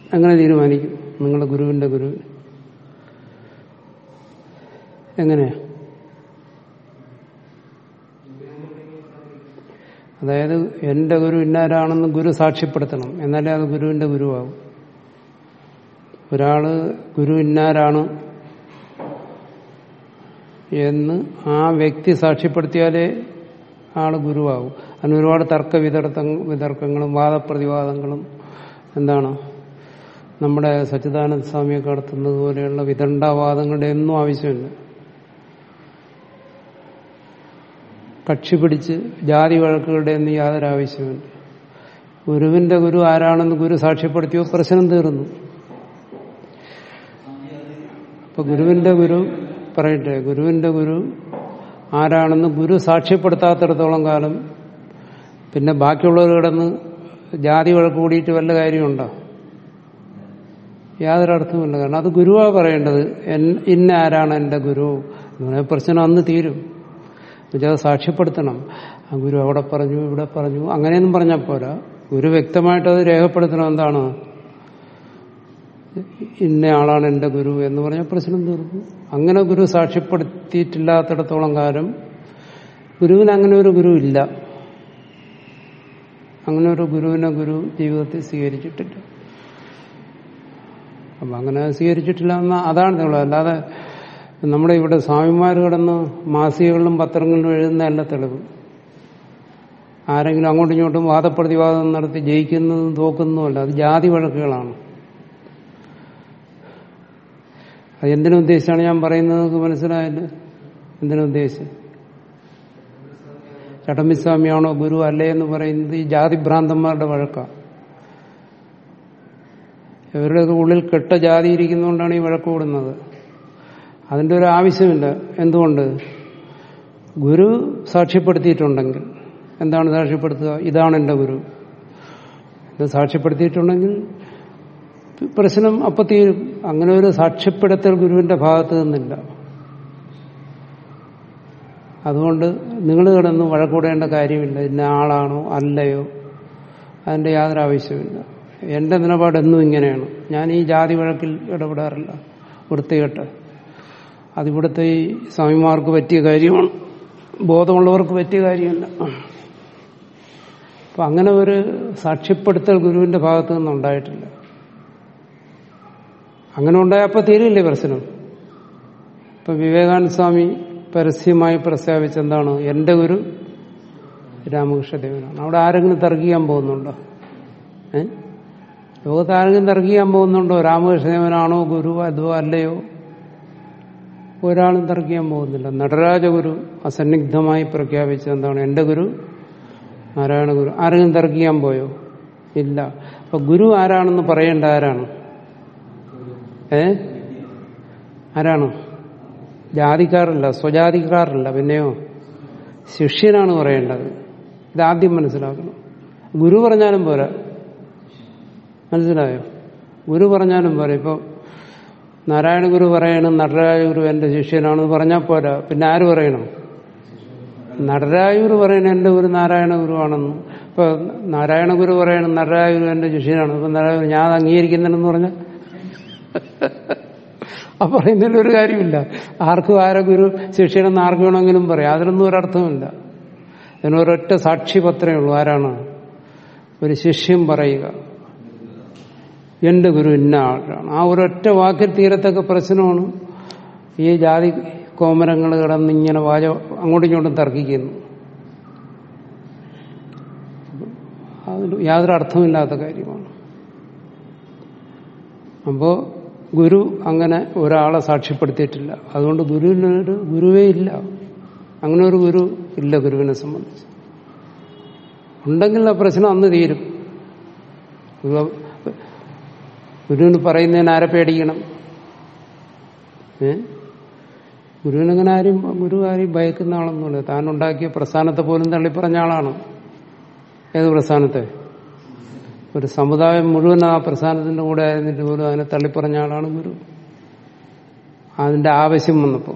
എങ്ങനെ തീരുമാനിക്കും നിങ്ങളുടെ ഗുരുവിന്റെ ഗുരു എങ്ങനെയാ അതായത് എന്റെ ഗുരു ഇന്നാരാണെന്ന് ഗുരു സാക്ഷ്യപ്പെടുത്തണം എന്നാലേ അത് ഗുരുവിന്റെ ഗുരുവാകും ഒരാള് ഗുരു ഇന്നാരാണ് എന്ന് ആ വ്യക്തി സാക്ഷ്യപ്പെടുത്തിയാലേ ആള് ഗുരുവാകും അതിന് ഒരുപാട് തർക്ക വിതർക്ക വിതർക്കങ്ങളും വാദപ്രതിവാദങ്ങളും എന്താണ് നമ്മുടെ സച്ചിദാനന്ദ സ്വാമിയൊക്കെ നടത്തുന്നത് പോലെയുള്ള വിദണ്ഡവാദങ്ങളുടെ ഒന്നും ആവശ്യമില്ല കക്ഷി പിടിച്ച് ജാതി വഴക്കുകളുടെ ഒന്നും യാതൊരു ആവശ്യമില്ല ഗുരുവിന്റെ ഗുരു ആരാണെന്ന് ഗുരു സാക്ഷ്യപ്പെടുത്തിയോ പ്രശ്നം തീർന്നു അപ്പൊ ഗുരുവിന്റെ ഗുരു പറയട്ടെ ഗുരുവിന്റെ ഗുരു ആരാണെന്ന് ഗുരു സാക്ഷ്യപ്പെടുത്താത്തിടത്തോളം കാലം പിന്നെ ബാക്കിയുള്ളവർ കിടന്ന് ജാതി വഴക്ക് കൂടിയിട്ട് വല്ല കാര്യമുണ്ടോ യാതൊരു അർത്ഥവുമില്ല കാരണം അത് ഗുരുവാ പറയേണ്ടത് എൻ- ഇന്ന ആരാണ് എന്റെ ഗുരു എന്ന് പറഞ്ഞാൽ പ്രശ്നം അന്ന് തീരും എന്നുവെച്ചാൽ അത് സാക്ഷ്യപ്പെടുത്തണം ആ ഗുരു അവിടെ പറഞ്ഞു ഇവിടെ പറഞ്ഞു അങ്ങനെയൊന്നും പറഞ്ഞാൽ പോരാ ഗുരു വ്യക്തമായിട്ട് അത് രേഖപ്പെടുത്തണം എന്താണ് ഇന്ന ആളാണ് എന്റെ ഗുരു എന്ന് പറഞ്ഞ പ്രശ്നം തീർന്നു അങ്ങനെ ഗുരു സാക്ഷ്യപ്പെടുത്തിയിട്ടില്ലാത്തിടത്തോളം കാലം ഗുരുവിന് അങ്ങനെ ഒരു ഗുരു ഇല്ല അങ്ങനെ ഒരു ഗുരുവിനെ ഗുരു ജീവിതത്തിൽ സ്വീകരിച്ചിട്ടില്ല അപ്പൊ അങ്ങനെ സ്വീകരിച്ചിട്ടില്ല എന്ന അതാണ് തെളിവ് അല്ലാതെ നമ്മുടെ ഇവിടെ സ്വാമിമാർ കിടന്ന് മാസികകളിലും പത്രങ്ങളിലും എഴുതുന്നതല്ല തെളിവ് ആരെങ്കിലും അങ്ങോട്ടും ഇങ്ങോട്ടും വാദപ്രതിവാദം നടത്തി ജയിക്കുന്നതും തോക്കുന്നതുമല്ല അത് ജാതി വഴക്കുകളാണ് അത് എന്തിനുദ്ദേശിച്ചാണ് ഞാൻ പറയുന്നത് നിങ്ങൾക്ക് മനസ്സിലായല്ലോ എന്തിനുദ്ദേശിച്ച് ചട്ടമ്പിസ്വാമിയാണോ ഗുരു അല്ലേ എന്ന് പറയുന്നത് ഈ ജാതിഭ്രാന്തന്മാരുടെ വഴക്കാണ് ഇവരുടെ ഉള്ളിൽ കെട്ട ജാതി ഇരിക്കുന്നതുകൊണ്ടാണ് ഈ വഴക്ക് കൂടുന്നത് അതിന്റെ ഒരു ആവശ്യമില്ല എന്തുകൊണ്ട് ഗുരു സാക്ഷ്യപ്പെടുത്തിയിട്ടുണ്ടെങ്കിൽ എന്താണ് സാക്ഷ്യപ്പെടുത്തുക ഇതാണ് എൻ്റെ ഗുരു ഇത് സാക്ഷ്യപ്പെടുത്തിയിട്ടുണ്ടെങ്കിൽ പ്രശ്നം അപ്പൊ തീരും അങ്ങനെ ഒരു സാക്ഷ്യപ്പെടുത്തൽ ഗുരുവിന്റെ ഭാഗത്ത് നിന്നില്ല അതുകൊണ്ട് നിങ്ങൾ കിടന്ന് വഴക്കൂടേണ്ട കാര്യമില്ല ഇന്ന ആളാണോ അല്ലയോ അതിന്റെ യാതൊരു ആവശ്യമില്ല എന്റെ നിലപാട് എന്നും ഇങ്ങനെയാണ് ഞാൻ ഈ ജാതി വഴക്കിൽ ഇടപെടാറില്ല വൃത്തികെട്ട് അതിവിടുത്തെ ഈ സ്വാമിമാർക്ക് പറ്റിയ കാര്യമാണ് ബോധമുള്ളവർക്ക് പറ്റിയ കാര്യമല്ല അപ്പൊ അങ്ങനെ ഒരു സാക്ഷ്യപ്പെടുത്തൽ ഗുരുവിന്റെ ഭാഗത്തു നിന്നുണ്ടായിട്ടില്ല അങ്ങനെ ഉണ്ടായപ്പോ തീരില്ലേ പ്രശ്നം ഇപ്പൊ വിവേകാനന്ദ സ്വാമി പരസ്യമായി പ്രസ്താവിച്ച എന്താണ് എന്റെ ഗുരു രാമകൃഷ്ണദേവനാണ് അവിടെ ആരെങ്കിലും തർക്കിക്കാൻ പോകുന്നുണ്ടോ ഏ ലോകത്ത് ആരെങ്കിലും തർക്കിക്കാൻ പോകുന്നുണ്ടോ രാമകൃഷ്ണദേവനാണോ ഗുരു അതോ അല്ലയോ ഒരാളും തർക്കിക്കാൻ പോകുന്നില്ല നടരാജഗുരു അസന്നിഗ്ധമായി പ്രഖ്യാപിച്ചത് എന്താണ് എന്റെ ഗുരു നാരായണ ഗുരു ആരെങ്കിലും തർക്കിക്കാൻ പോയോ ഇല്ല അപ്പൊ ഗുരു ആരാണെന്ന് പറയേണ്ട ആരാണ് ഏ ആരാണ് ജാതിക്കാരല്ല സ്വജാതിക്കാരല്ല പിന്നെയോ ശിഷ്യനാണ് പറയേണ്ടത് ഇതാദ്യം മനസ്സിലാക്കണം ഗുരു പറഞ്ഞാലും പോരാ മനസ്സിലായോ ഗുരു പറഞ്ഞാലും പോരാ ഇപ്പൊ നാരായണ ഗുരു പറയണം നടരാജ ഗുരു എന്റെ ശിഷ്യനാണെന്ന് പറഞ്ഞാൽ പോരാ പിന്നെ ആര് പറയണം നടരാജ ഗുരു പറയണ എന്റെ ഗുരു നാരായണ ഗുരുവാണെന്ന് ഇപ്പൊ നാരായണ ഗുരു പറയണം നടരാജ ഗുരു എന്റെ ശിഷ്യനാണ് ഇപ്പൊ നാരായണ ഗുരു ഞാൻ അത് അംഗീകരിക്കുന്നുണ്ടെന്ന് പറഞ്ഞാൽ ആ പറയുന്നതിൽ ഒരു കാര്യമില്ല ആർക്കും ആരെ ഗുരു ശിഷ്യനെന്ന് ആർക്ക് വേണമെങ്കിലും പറയാം അതിനൊന്നും ഒരർത്ഥമില്ല അതിനൊരൊറ്റ സാക്ഷിപത്രമേ ഉള്ളൂ ആരാണ് ഒരു ശിഷ്യം പറയുക എന്റെ ഗുരു ഇന്ന ആളാണ് ആ ഒരൊറ്റ വാക്കിൽ തീരത്തക്ക പ്രശ്നമാണ് ഈ ജാതി കോമരങ്ങൾ കിടന്ന് ഇങ്ങനെ വാച അങ്ങോട്ടും ഇങ്ങോട്ടും തർക്കിക്കുന്നു അതിന് യാതൊരു അർത്ഥമില്ലാത്ത കാര്യമാണ് അപ്പോ ഗുരു അങ്ങനെ ഒരാളെ സാക്ഷ്യപ്പെടുത്തിയിട്ടില്ല അതുകൊണ്ട് ഗുരുവിനൊരു ഗുരുവേ ഇല്ല അങ്ങനെ ഒരു ഗുരു ഇല്ല ഗുരുവിനെ സംബന്ധിച്ച് ഉണ്ടെങ്കിൽ ആ പ്രശ്നം അന്ന് തീരും ഗുരു- ഗുരുവിന് പറയുന്നതിന് ആരെ പേടിക്കണം ഏ ഗുരുവിനങ്ങനെ ആരും ഗുരു ആരെയും ഭയക്കുന്ന ആളൊന്നുമില്ല താൻ ഉണ്ടാക്കിയ പ്രസ്ഥാനത്തെ പോലും തള്ളിപ്പറഞ്ഞ ആളാണ് ഏത് പ്രസ്ഥാനത്തെ ഒരു സമുദായം മുഴുവൻ ആ പ്രസ്ഥാനത്തിന്റെ കൂടെ ആയിരുന്നിട്ട് പോലും അതിനെ തള്ളിപ്പറഞ്ഞ ആളാണ് ഗുരു അതിന്റെ ആവശ്യം വന്നപ്പോ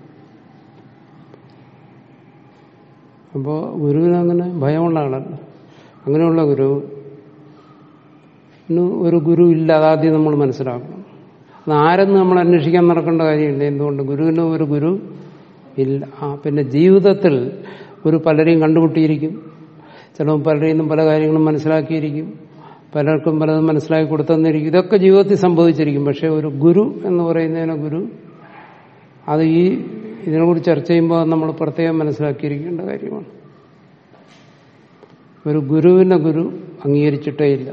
അപ്പോ ഗുരുവിന് അങ്ങനെ ഭയമുള്ള ആളല്ല അങ്ങനെയുള്ള ഗുരു ഒരു ഗുരു ഇല്ല അതാദ്യം നമ്മൾ മനസ്സിലാക്കണം അത് ആരെന്ന് നമ്മൾ അന്വേഷിക്കാൻ നടക്കേണ്ട കാര്യമില്ല എന്തുകൊണ്ട് ഗുരുവിന് ഒരു ഗുരു ഇല്ല ആ പിന്നെ ജീവിതത്തിൽ ഒരു പലരെയും കണ്ടുമുട്ടിയിരിക്കും ചിലപ്പോൾ പലരിൽ നിന്നും പല കാര്യങ്ങളും മനസ്സിലാക്കിയിരിക്കും പലർക്കും പലതും മനസ്സിലാക്കി കൊടുത്തെന്നിരിക്കും ഇതൊക്കെ ജീവിതത്തിൽ സംഭവിച്ചിരിക്കും പക്ഷെ ഒരു ഗുരു എന്ന് പറയുന്നതിനെ ഗുരു അത് ഈ ഇതിനെക്കുറിച്ച് ചർച്ച ചെയ്യുമ്പോൾ നമ്മൾ പ്രത്യേകം മനസ്സിലാക്കിയിരിക്കേണ്ട കാര്യമാണ് ഒരു ഗുരുവിനെ ഗുരു അംഗീകരിച്ചിട്ടേ ഇല്ല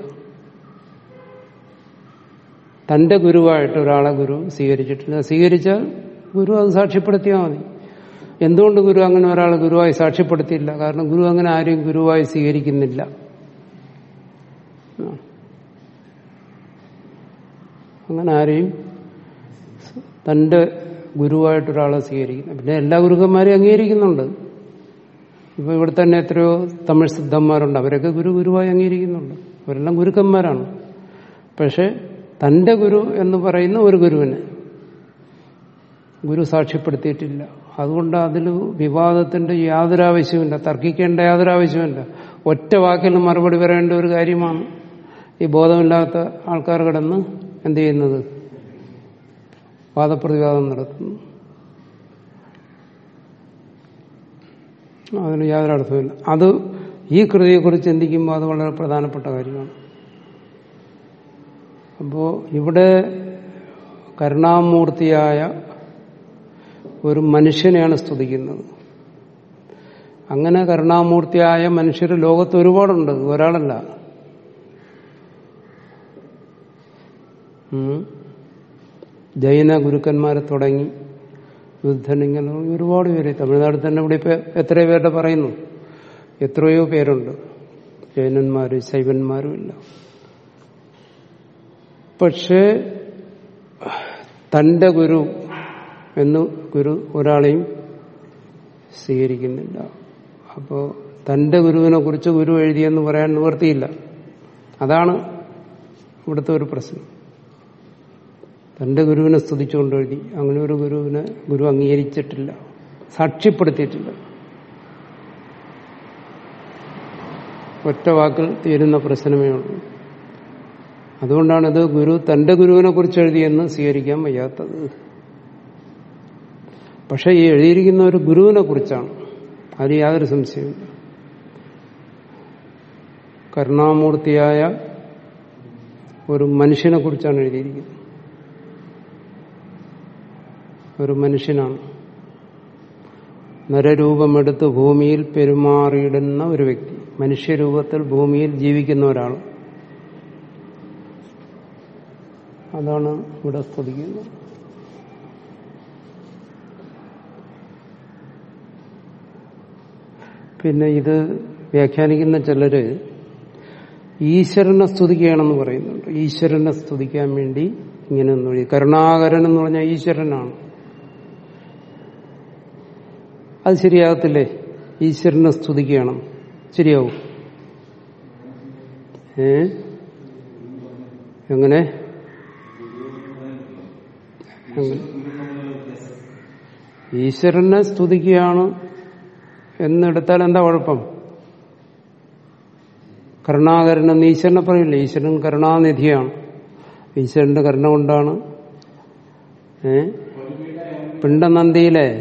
തന്റെ ഗുരുവായിട്ട് ഒരാളെ ഗുരു സ്വീകരിച്ചിട്ടില്ല സ്വീകരിച്ചാൽ ഗുരു അത് സാക്ഷ്യപ്പെടുത്തിയാൽ മതി എന്തുകൊണ്ട് ഗുരു അങ്ങനെ ഒരാൾ ഗുരുവായി സാക്ഷ്യപ്പെടുത്തിയില്ല കാരണം ഗുരു അങ്ങനെ ആരെയും ഗുരുവായി സ്വീകരിക്കുന്നില്ല അങ്ങനെ ആരെയും തന്റെ ഗുരുവായിട്ടൊരാളെ സ്വീകരിക്കുന്നു പിന്നെ എല്ലാ ഗുരുക്കന്മാരെയും അംഗീകരിക്കുന്നുണ്ട് ഇപ്പൊ ഇവിടെ തന്നെ എത്രയോ തമിഴ് സിദ്ധന്മാരുണ്ട് അവരൊക്കെ ഗുരു ഗുരുവായി അംഗീകരിക്കുന്നുണ്ട് അവരെല്ലാം ഗുരുക്കന്മാരാണ് പക്ഷെ തന്റെ ഗുരു എന്ന് പറയുന്ന ഒരു ഗുരുവിനെ ഗുരു സാക്ഷ്യപ്പെടുത്തിയിട്ടില്ല അതുകൊണ്ട് അതിൽ വിവാദത്തിന്റെ യാതൊരു ആവശ്യമില്ല തർക്കിക്കേണ്ട യാതൊരു ആവശ്യമില്ല ഒറ്റ വാക്കിൽ മറുപടി പറയേണ്ട ഒരു കാര്യമാണ് ഈ ബോധമില്ലാത്ത ആൾക്കാർ കിടന്ന് എന്ത് ചെയ്യുന്നത് വാദപ്രതിവാദം നടത്തുന്നു അതിന് യാതൊരു അർത്ഥമില്ല അത് ഈ കൃതിയെക്കുറിച്ച് ചിന്തിക്കുമ്പോൾ അത് വളരെ പ്രധാനപ്പെട്ട കാര്യമാണ് അപ്പോ ഇവിടെ കരുണാമൂർത്തിയായ ഒരു മനുഷ്യനെയാണ് സ്തുതിക്കുന്നത് അങ്ങനെ കരുണാമൂർത്തിയായ മനുഷ്യർ ലോകത്ത് ഒരുപാടുണ്ട് ഒരാളല്ല ജൈന ഗുരുക്കന്മാരെ തുടങ്ങി ബുദ്ധൻ ഇങ്ങനെ ഒരുപാട് പേര് തമിഴ്നാട്ടിൽ തന്നെ ഇവിടെ ഇപ്പൊ എത്രയോ പേരുടെ പറയുന്നു എത്രയോ പേരുണ്ട് ജൈനന്മാരും ശൈവന്മാരും ഇല്ല പക്ഷേ തന്റെ ഗുരു എന്ന് ഗുരു ഒരാളെയും സ്വീകരിക്കുന്നില്ല അപ്പോൾ തന്റെ ഗുരുവിനെ കുറിച്ച് ഗുരു എഴുതിയെന്ന് പറയാൻ നിവർത്തിയില്ല അതാണ് ഇവിടുത്തെ ഒരു പ്രശ്നം തന്റെ ഗുരുവിനെ സ്തുതിച്ചുകൊണ്ട് എഴുതി അങ്ങനെ ഒരു ഗുരുവിനെ ഗുരു അംഗീകരിച്ചിട്ടില്ല സാക്ഷ്യപ്പെടുത്തിയിട്ടില്ല ഒറ്റ വാക്കിൽ തീരുന്ന പ്രശ്നമേ ഉള്ളൂ അതുകൊണ്ടാണിത് ഗുരു തന്റെ ഗുരുവിനെ കുറിച്ച് എഴുതിയെന്ന് സ്വീകരിക്കാൻ വയ്യാത്തത് പക്ഷെ ഈ എഴുതിയിരിക്കുന്ന ഒരു ഗുരുവിനെ കുറിച്ചാണ് അതിൽ യാതൊരു സംശയമില്ല കരുണാമൂർത്തിയായ ഒരു മനുഷ്യനെ കുറിച്ചാണ് എഴുതിയിരിക്കുന്നത് ഒരു മനുഷ്യനാണ് നരരൂപമെടുത്ത് ഭൂമിയിൽ പെരുമാറിയിടുന്ന ഒരു വ്യക്തി മനുഷ്യരൂപത്തിൽ ഭൂമിയിൽ ജീവിക്കുന്ന ഒരാൾ അതാണ് ഇവിടെ സ്തുതിക്കുന്നത് പിന്നെ ഇത് വ്യാഖ്യാനിക്കുന്ന ചിലര് ഈശ്വരനെ സ്തുതിക്കുകയാണെന്ന് പറയുന്നുണ്ട് ഈശ്വരനെ സ്തുതിക്കാൻ വേണ്ടി ഇങ്ങനെ ഒന്നും എഴുതി കരുണാകരൻ എന്ന് പറഞ്ഞാൽ ഈശ്വരനാണ് അത് ശരിയാകത്തില്ലേ ഈശ്വരനെ സ്തുതിക്കണം ശരിയാവും ഏ എങ്ങനെ ഈശ്വരനെ സ്തുതിക്കുകയാണ് എന്നെടുത്താൽ എന്താ കുഴപ്പം കരുണാകരൻ എന്ന് ഈശ്വരനെ പറയില്ല ഈശ്വരൻ കരുണാനിധിയാണ് ഈശ്വരന്റെ കരുണ കൊണ്ടാണ് ഏ പിണ്ടനന്ദിയിലെ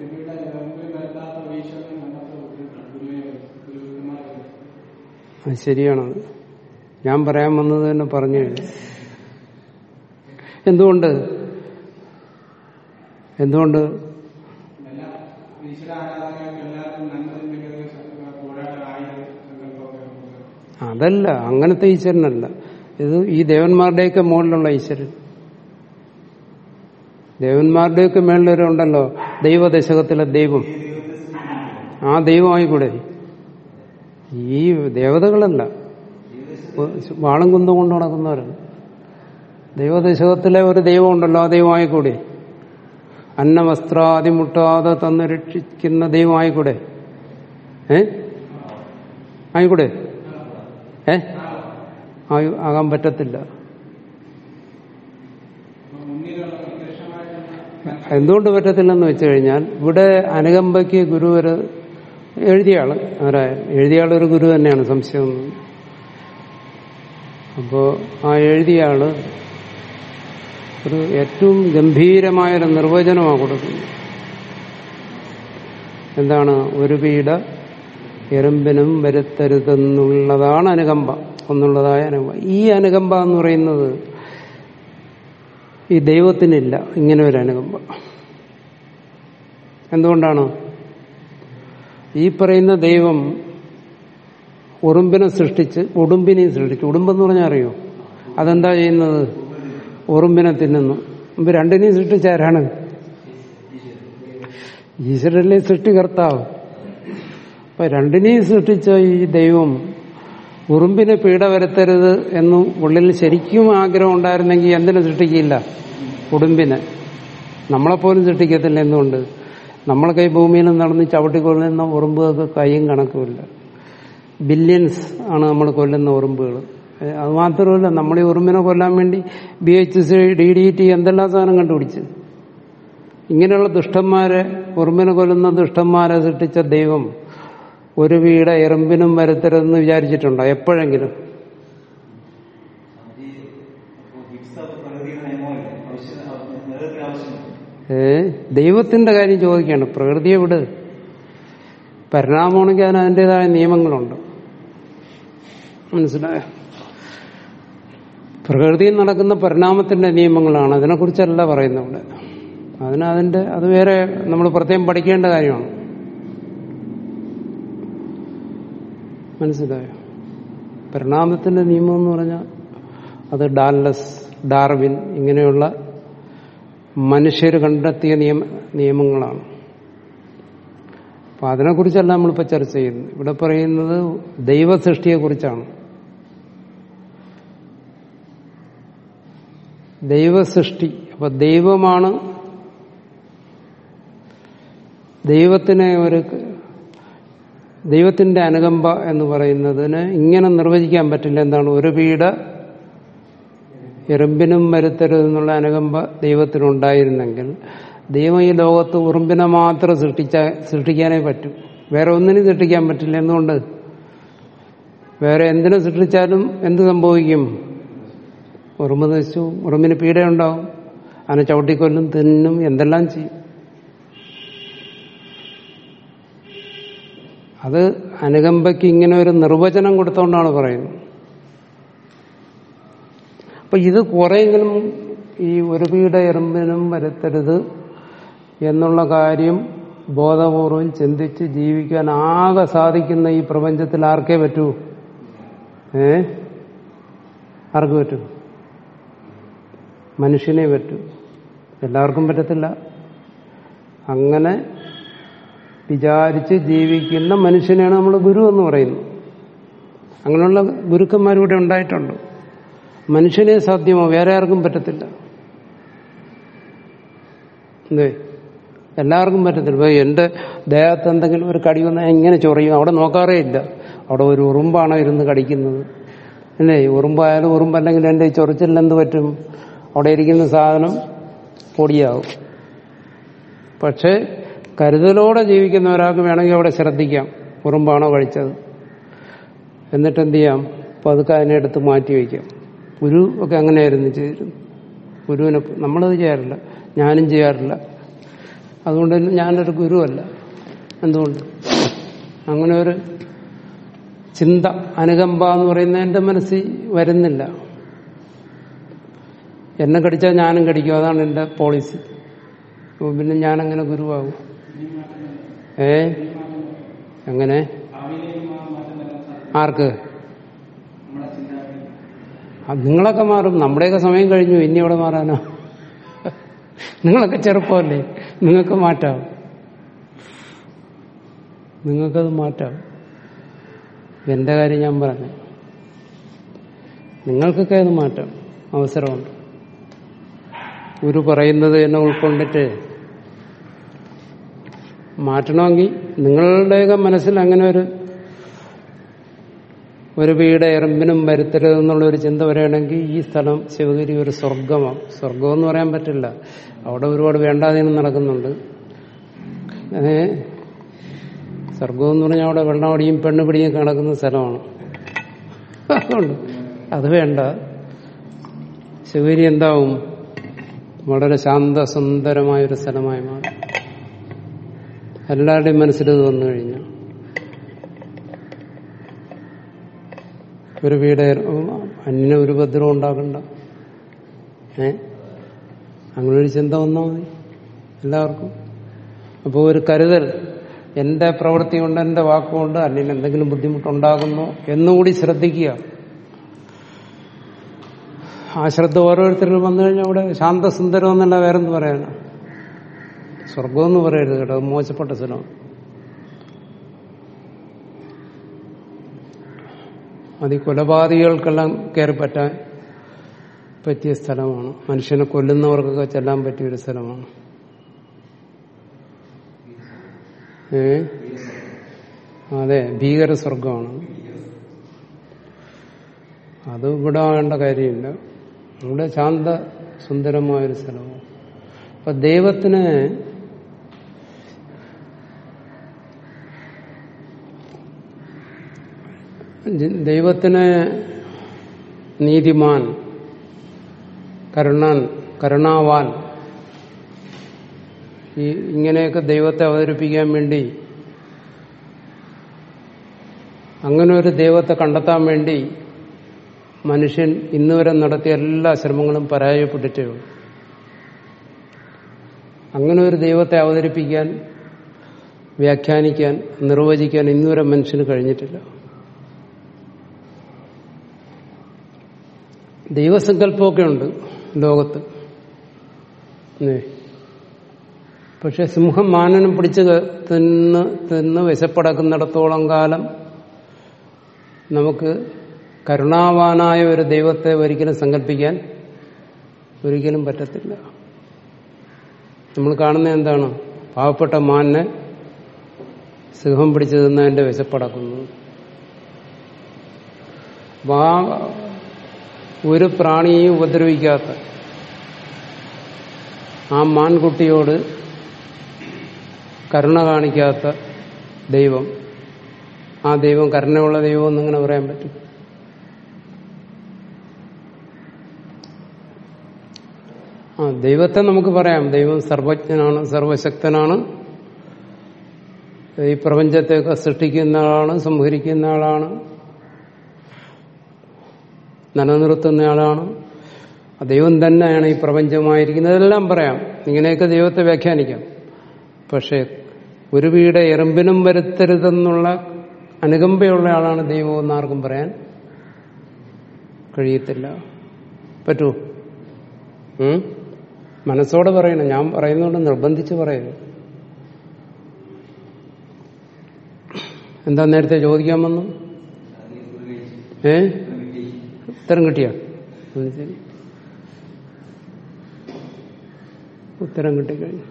അത് ശരിയാണത് ഞാൻ പറയാൻ വന്നത് തന്നെ പറഞ്ഞു കഴിഞ്ഞു എന്തുകൊണ്ട് എന്തുകൊണ്ട് അതല്ല അങ്ങനത്തെ ഈശ്വരനല്ല ഇത് ഈ ദേവന്മാരുടെയൊക്കെ മുകളിലുള്ള ഈശ്വരൻ ദേവന്മാരുടെയൊക്കെ മേളിലൊരുണ്ടല്ലോ ദൈവദശകത്തിലെ ദൈവം ആ ദൈവമായിക്കൂടെ ഈ ദേവതകളല്ല വാളും കുന്തം കൊണ്ട് നടക്കുന്നവരാണ് ദൈവദശകത്തിലെ ഒരു ദൈവം ഉണ്ടല്ലോ ആ ദൈവമായിക്കൂടെ അന്നവസ്ത്രാദി മുട്ടാതെ തന്ന് രക്ഷിക്കുന്ന ദൈവമായിക്കൂടെ ഏ ആയിക്കൂടെ ഏ ആകാൻ പറ്റത്തില്ല എന്തുകൊണ്ട് പറ്റത്തില്ലെന്ന് വെച്ചു കഴിഞ്ഞാൽ ഇവിടെ അനുകമ്പയ്ക്ക് ഗുരു ഒരു എഴുതിയ ആള് ആരായ എഴുതിയ ആൾ ഒരു ഗുരു തന്നെയാണ് സംശയമൊന്നും അപ്പോ ആ എഴുതിയ ആള് ഒരു ഏറ്റവും ഗംഭീരമായൊരു നിർവചനമാണ് കൊടുക്കുന്നത് എന്താണ് ഒരു പീഡ എറുമ്പിനും വരുത്തരുതെന്നുള്ളതാണ് അനുകമ്പ ഒന്നുള്ളതായ അനുകമ്പ ഈ അനുകമ്പ എന്ന് പറയുന്നത് ഈ ദൈവത്തിനില്ല ഇങ്ങനെ ഒരു അനുകമ്പ എന്തുകൊണ്ടാണ് ഈ പറയുന്ന ദൈവം ഉറുമ്പിനെ സൃഷ്ടിച്ച് ഉടുമ്പിനെയും സൃഷ്ടിച്ചു ഉടുമ്പെന്ന് പറഞ്ഞാൽ അറിയോ അതെന്താ ചെയ്യുന്നത് ഉറുമ്പിനെ തിന്നുന്നു മുമ്പ് രണ്ടിനെയും സൃഷ്ടിച്ച ആരാണ് ഈശ്വരല്ലേ സൃഷ്ടികർത്താവ് അപ്പൊ രണ്ടിനെയും സൃഷ്ടിച്ച ഈ ദൈവം ഉറുമ്പിന് പീഡ വരുത്തരുത് എന്നും ഉള്ളിൽ ശരിക്കും ആഗ്രഹം ഉണ്ടായിരുന്നെങ്കിൽ എന്തിനു സൃഷ്ടിക്കില്ല ഉടുമ്പിനെ നമ്മളെപ്പോലും സൃഷ്ടിക്കത്തില്ല എന്തുകൊണ്ട് നമ്മളൊക്കെ ഈ ഭൂമിയിൽ നടന്ന് ചവിട്ടിക്കൊള്ളുന്ന ഉറുമ്പുകൾക്ക് കൈയും കണക്കുമില്ല ബില്യൺസ് ആണ് നമ്മൾ കൊല്ലുന്ന ഉറുമ്പുകൾ ഏ, അത് മാത്രമല്ല നമ്മൾ ഈ ഉറുമ്പിനെ കൊല്ലാൻ വേണ്ടി B H C D D T എന്തെല്ലാം സാധനം കണ്ടുപിടിച്ച് ഇങ്ങനെയുള്ള ദുഷ്ടന്മാരെ ഉറുമ്പിനെ കൊല്ലുന്ന ദുഷ്ടന്മാരെ സൃഷ്ടിച്ച ദൈവം ഒരു വീട് എറുമ്പിനും വരുത്തരുതെന്ന് വിചാരിച്ചിട്ടുണ്ടോ എപ്പോഴെങ്കിലും ഏ ദൈവത്തിന്റെ കാര്യം ചോദിക്കുകയാണ് പ്രകൃതിയെ വിട് പരിണാമമാണെങ്കിൽ അതിന് അതിൻ്റെതായ നിയമങ്ങളുണ്ട് മനസ്സിലായോ പ്രകൃതിയിൽ നടക്കുന്ന പരിണാമത്തിന്റെ നിയമങ്ങളാണ് അതിനെക്കുറിച്ചല്ല പറയുന്നത് ഇവിടെ അതിന് അതിന്റെ അത് വേറെ നമ്മൾ പ്രത്യേകം പഠിക്കേണ്ട കാര്യമാണ് മനസ്സിലായോ പരിണാമത്തിന്റെ നിയമം എന്ന് പറഞ്ഞാൽ അത് ഡാർലസ് ഡാർവിൻ ഇങ്ങനെയുള്ള മനുഷ്യർ കണ്ടെത്തിയ നിയമ നിയമങ്ങളാണ് അപ്പൊ അതിനെക്കുറിച്ചല്ല നമ്മളിപ്പോൾ ചർച്ച ചെയ്യുന്നത് ഇവിടെ പറയുന്നത് ദൈവസൃഷ്ടിയെക്കുറിച്ചാണ് ദൈവസൃഷ്ടി അപ്പൊ ദൈവമാണ് ദൈവത്തിനെ ഒരു ദൈവത്തിന്റെ അനുകമ്പ എന്ന് പറയുന്നതിന് ഇങ്ങനെ നിർവചിക്കാൻ പറ്റില്ല എന്താണ് ഒരു പീഡ എറുമ്പിനും വരുത്തരുതെന്നുള്ള അനുകമ്പ ദൈവത്തിനുണ്ടായിരുന്നെങ്കിൽ ദൈവം ഈ ലോകത്ത് ഉറുമ്പിനെ മാത്രം സൃഷ്ടിച്ച സൃഷ്ടിക്കാനേ പറ്റൂ വേറെ ഒന്നിനും സൃഷ്ടിക്കാൻ പറ്റില്ല എന്തുകൊണ്ട് വേറെ എന്തിനെ സൃഷ്ടിച്ചാലും എന്ത് സംഭവിക്കും ഉറുമ്പ് നശിച്ചു ഉറുമ്പിന് പീഡയുണ്ടാവും അതിനെ ചവിട്ടിക്കൊല്ലും തിന്നും എന്തെല്ലാം ചെയ്യും അത് അനുകമ്പയ്ക്ക് ഇങ്ങനെ ഒരു നിർവചനം കൊടുത്തോണ്ടാണ് പറയുന്നത് അപ്പൊ ഇത് കുറെയെങ്കിലും ഈ ഒരു പീഡ എറുമ്പിനും വരുത്തരുത് എന്നുള്ള കാര്യം ബോധപൂർവം ചിന്തിച്ച് ജീവിക്കാൻ ആകെ സാധിക്കുന്ന ഈ പ്രപഞ്ചത്തിൽ ആർക്കേ പറ്റൂ ഏ ആർക്ക് പറ്റൂ മനുഷ്യനെ പറ്റൂ എല്ലാവർക്കും പറ്റത്തില്ല അങ്ങനെ വിചാരിച്ച് ജീവിക്കുന്ന മനുഷ്യനെയാണ് നമ്മൾ ഗുരു എന്ന് പറയുന്നത് അങ്ങനെയുള്ള ഗുരുക്കന്മാരിവിടെ ഉണ്ടായിട്ടുണ്ട് മനുഷ്യനെ സാധ്യമോ വേറെ ആർക്കും പറ്റത്തില്ല എന്തേ എല്ലാവർക്കും പറ്റത്തില്ല ഇപ്പൊ എന്റെ ദേഹത്ത് എന്തെങ്കിലും ഒരു കടി വന്നാൽ എങ്ങനെ ചൊറിയും അവിടെ നോക്കാറേ ഇല്ല അവിടെ ഒരു ഉറുമ്പാണോ ഇരുന്ന് കടിക്കുന്നത് അല്ലേ ഉറുമ്പായാലും ഉറുമ്പല്ലെങ്കിൽ എന്റെ ഈ ചൊറിച്ചിൽ എന്ത് പറ്റും അവിടെ ഇരിക്കുന്ന സാധനം പൊടിയാവും പക്ഷേ കരുതലോടെ ജീവിക്കുന്ന ഒരാൾക്ക് വേണമെങ്കിൽ അവിടെ ശ്രദ്ധിക്കാം ഉറുമ്പാണോ കഴിച്ചത് എന്നിട്ട് എന്ത് ചെയ്യാം അപ്പൊ അതൊക്കെ അതിനെ എടുത്ത് മാറ്റി വയ്ക്കാം ഗുരു ഒക്കെ അങ്ങനെയായിരുന്നു ചെയ്തിരുന്നു ഗുരുവിനെ നമ്മളത് ചെയ്യാറില്ല ഞാനും ചെയ്യാറില്ല അതുകൊണ്ട് തന്നെ ഞാനൊരു ഗുരുവല്ല എന്തുകൊണ്ട് അങ്ങനെ ഒരു ചിന്ത അനുകമ്പ എന്ന് പറയുന്നത് എന്റെ മനസ്സിൽ വരുന്നില്ല എന്നെ കടിച്ചാൽ ഞാനും കടിക്കും അതാണ് എന്റെ പോളിസി അപ്പൊ പിന്നെ ഞാനങ്ങനെ ഗുരുവാകും ഏ എങ്ങനെ ആർക്ക് അത് നിങ്ങളൊക്കെ മാറും നമ്മുടെയൊക്കെ സമയം കഴിഞ്ഞു ഇനി എവിടെ മാറാനോ നിങ്ങളൊക്കെ ചെറുപ്പമല്ലേ നിങ്ങൾക്ക് മാറ്റാം നിങ്ങൾക്കത് മാറ്റാം എന്റെ കാര്യം ഞാൻ പറഞ്ഞു നിങ്ങൾക്കൊക്കെ അത് മാറ്റാം അവസരമുണ്ട് ഗുരു പറയുന്നത് എന്നെ ഉൾക്കൊണ്ടിട്ട് മാറ്റണമെങ്കിൽ നിങ്ങളുടെയൊക്കെ മനസ്സിൽ അങ്ങനെ ഒരു ഒരു വീട് എറുമ്പിനും വരുത്തരുതെന്നുള്ള ഒരു ചിന്ത വരികയാണെങ്കിൽ ഈ സ്ഥലം ശിവഗിരി ഒരു സ്വർഗമാണ് സ്വർഗം എന്ന് പറയാൻ പറ്റില്ല അവിടെ ഒരുപാട് വേണ്ടാതീനം നടക്കുന്നുണ്ട് ഏ സ്വർഗം എന്ന് പറഞ്ഞാൽ അവിടെ വെള്ളം അടിയും പെണ്ണ് പിടിയും നടക്കുന്ന സ്ഥലമാണ് അതുകൊണ്ട് അത് വേണ്ട ശിവഗിരി എന്താവും വളരെ ശാന്തസുന്ദരമായൊരു സ്ഥലമായി മാറും എല്ലാവരുടെയും മനസ്സിലത് വന്നു കഴിഞ്ഞു ഒരു വീട് അന്യ ഒരു ഭദ്രം ഉണ്ടാകണ്ട ഏ അങ്ങനെ ഒരു ചിന്ത വന്നാൽ മതി എല്ലാവർക്കും അപ്പോൾ ഒരു കരുതൽ എന്റെ പ്രവൃത്തി കൊണ്ട് എന്റെ വാക്കുകൊണ്ട് അല്ലെങ്കിൽ എന്തെങ്കിലും ബുദ്ധിമുട്ടുണ്ടാകുന്നു എന്നുകൂടി ശ്രദ്ധിക്കുക ആ ശ്രദ്ധ ഓരോരുത്തരിലും വന്നു കഴിഞ്ഞാൽ അവിടെ ശാന്തസുന്ദരം എന്നല്ല വേറെന്ത് പറയാനാ സ്വർഗമെന്ന് പറയരുത് കേട്ടോ അത് മോശപ്പെട്ട സ്ഥലം അത് ഈ കൊലപാതകികൾക്കെല്ലാം കയറി പറ്റാൻ പറ്റിയ സ്ഥലമാണ് മനുഷ്യനെ കൊല്ലുന്നവർക്കൊക്കെ ചെല്ലാൻ പറ്റിയ ഒരു സ്ഥലമാണ് ഏ അതെ ഭീകര സ്വർഗമാണ് അത് ഇവിടെ വേണ്ട കാര്യമില്ല ഇവിടെ ശാന്ത സുന്ദരമായൊരു സ്ഥലമാണ് അപ്പൊ ദൈവത്തിന് ദൈവത്തിന് നീതിമാൻ കരുണാൻ കരുണാവാൻ ഈ ഇങ്ങനെയൊക്കെ ദൈവത്തെ അവതരിപ്പിക്കാൻ വേണ്ടി അങ്ങനെ ഒരു ദൈവത്തെ കണ്ടെത്താൻ വേണ്ടി മനുഷ്യൻ ഇന്നുവരെ നടത്തിയ എല്ലാ ശ്രമങ്ങളും പരാജയപ്പെട്ടിട്ടേ ഉള്ളൂ അങ്ങനെ ഒരു ദൈവത്തെ അവതരിപ്പിക്കാൻ വ്യാഖ്യാനിക്കാൻ നിർവചിക്കാൻ ഇന്നുവരെ മനുഷ്യന് കഴിഞ്ഞിട്ടില്ല ദൈവസങ്കല്പമൊക്കെ ഉണ്ട് ലോകത്ത് ഏ. പക്ഷെ സിംഹം മാനനം പിടിച്ച് തിന്ന് തിന്ന് വിശപ്പടക്കുന്നിടത്തോളം കാലം നമുക്ക് കരുണാവാനായ ഒരു ദൈവത്തെ ഒരിക്കലും സങ്കല്പിക്കാൻ ഒരിക്കലും പറ്റത്തില്ല നമ്മൾ കാണുന്നത് എന്താണ് പാവപ്പെട്ട മാനിനെ സിംഹം പിടിച്ചു തിന്നതിന്റെ വിശപ്പടക്കുന്നു അപ്പൊ ആ ഒരു പ്രാണിയെയും ഉപദ്രവിക്കാത്ത ആ മാൻകുട്ടിയോട് കരുണ കാണിക്കാത്ത ദൈവം ആ ദൈവം കരുണയുള്ള ദൈവം എന്നിങ്ങനെ പറയാൻ പറ്റും ആ ദൈവത്തെ നമുക്ക് പറയാം ദൈവം സർവജ്ഞനാണ് സർവശക്തനാണ് ഈ പ്രപഞ്ചത്തെയൊക്കെ സൃഷ്ടിക്കുന്ന ആളാണ് സംഹരിക്കുന്ന ആളാണ് നിലനിർത്തുന്ന ആളാണ് ആ ദൈവം തന്നെയാണ് ഈ പ്രപഞ്ചമായിരിക്കുന്നത് ഇതെല്ലാം പറയാം ഇങ്ങനെയൊക്കെ ദൈവത്തെ വ്യാഖ്യാനിക്കാം പക്ഷെ ഒരു വീട് എറുമ്പിനും വരുത്തരുതെന്നുള്ള അനുകമ്പയുള്ള ആളാണ് ദൈവം എന്ന് ആർക്കും പറയാൻ കഴിയത്തില്ല പറ്റൂ ഉം? മനസ്സോടെ പറയണം ഞാൻ പറയുന്നതുകൊണ്ട് നിർബന്ധിച്ച് പറയരുത് എന്താ നേരത്തെ ചോദിക്കാൻ വന്നു ഏ ഉത്തരം കിട്ടിയ ശരി ഉത്തരം കിട്ടിക്കഴിഞ്ഞു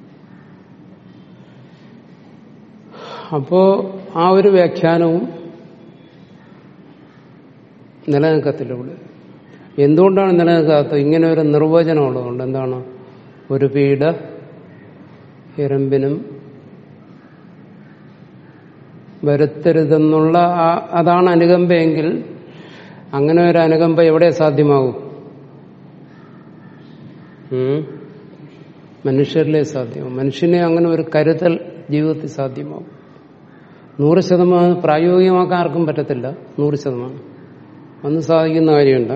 അപ്പോ ആ ഒരു വ്യാഖ്യാനവും നിലനിൽക്കത്തില്ല ഇവിടെ എന്തുകൊണ്ടാണ് നിലനിൽക്കാത്തത് ഇങ്ങനെ ഒരു നിർവചനം ഉള്ളതുകൊണ്ട് എന്താണ് ഒരു പീഡ എരമ്പിനും വരുത്തരുതെന്നുള്ള ആ- അതാണ് അനുകമ്പയെങ്കിൽ അങ്ങനെ ഒരു അനുകമ്പ എവിടെ സാധ്യമാകും ഉം? മനുഷ്യരിലെ സാധ്യമാകും മനുഷ്യനെ അങ്ങനെ ഒരു കരുതൽ ജീവിതത്തിൽ സാധ്യമാകും നൂറ് ശതമാനം പ്രായോഗികമാക്കാൻ ആർക്കും പറ്റത്തില്ല നൂറ് ശതമാനം അന്ന് സാധിക്കുന്ന കാര്യമുണ്ട്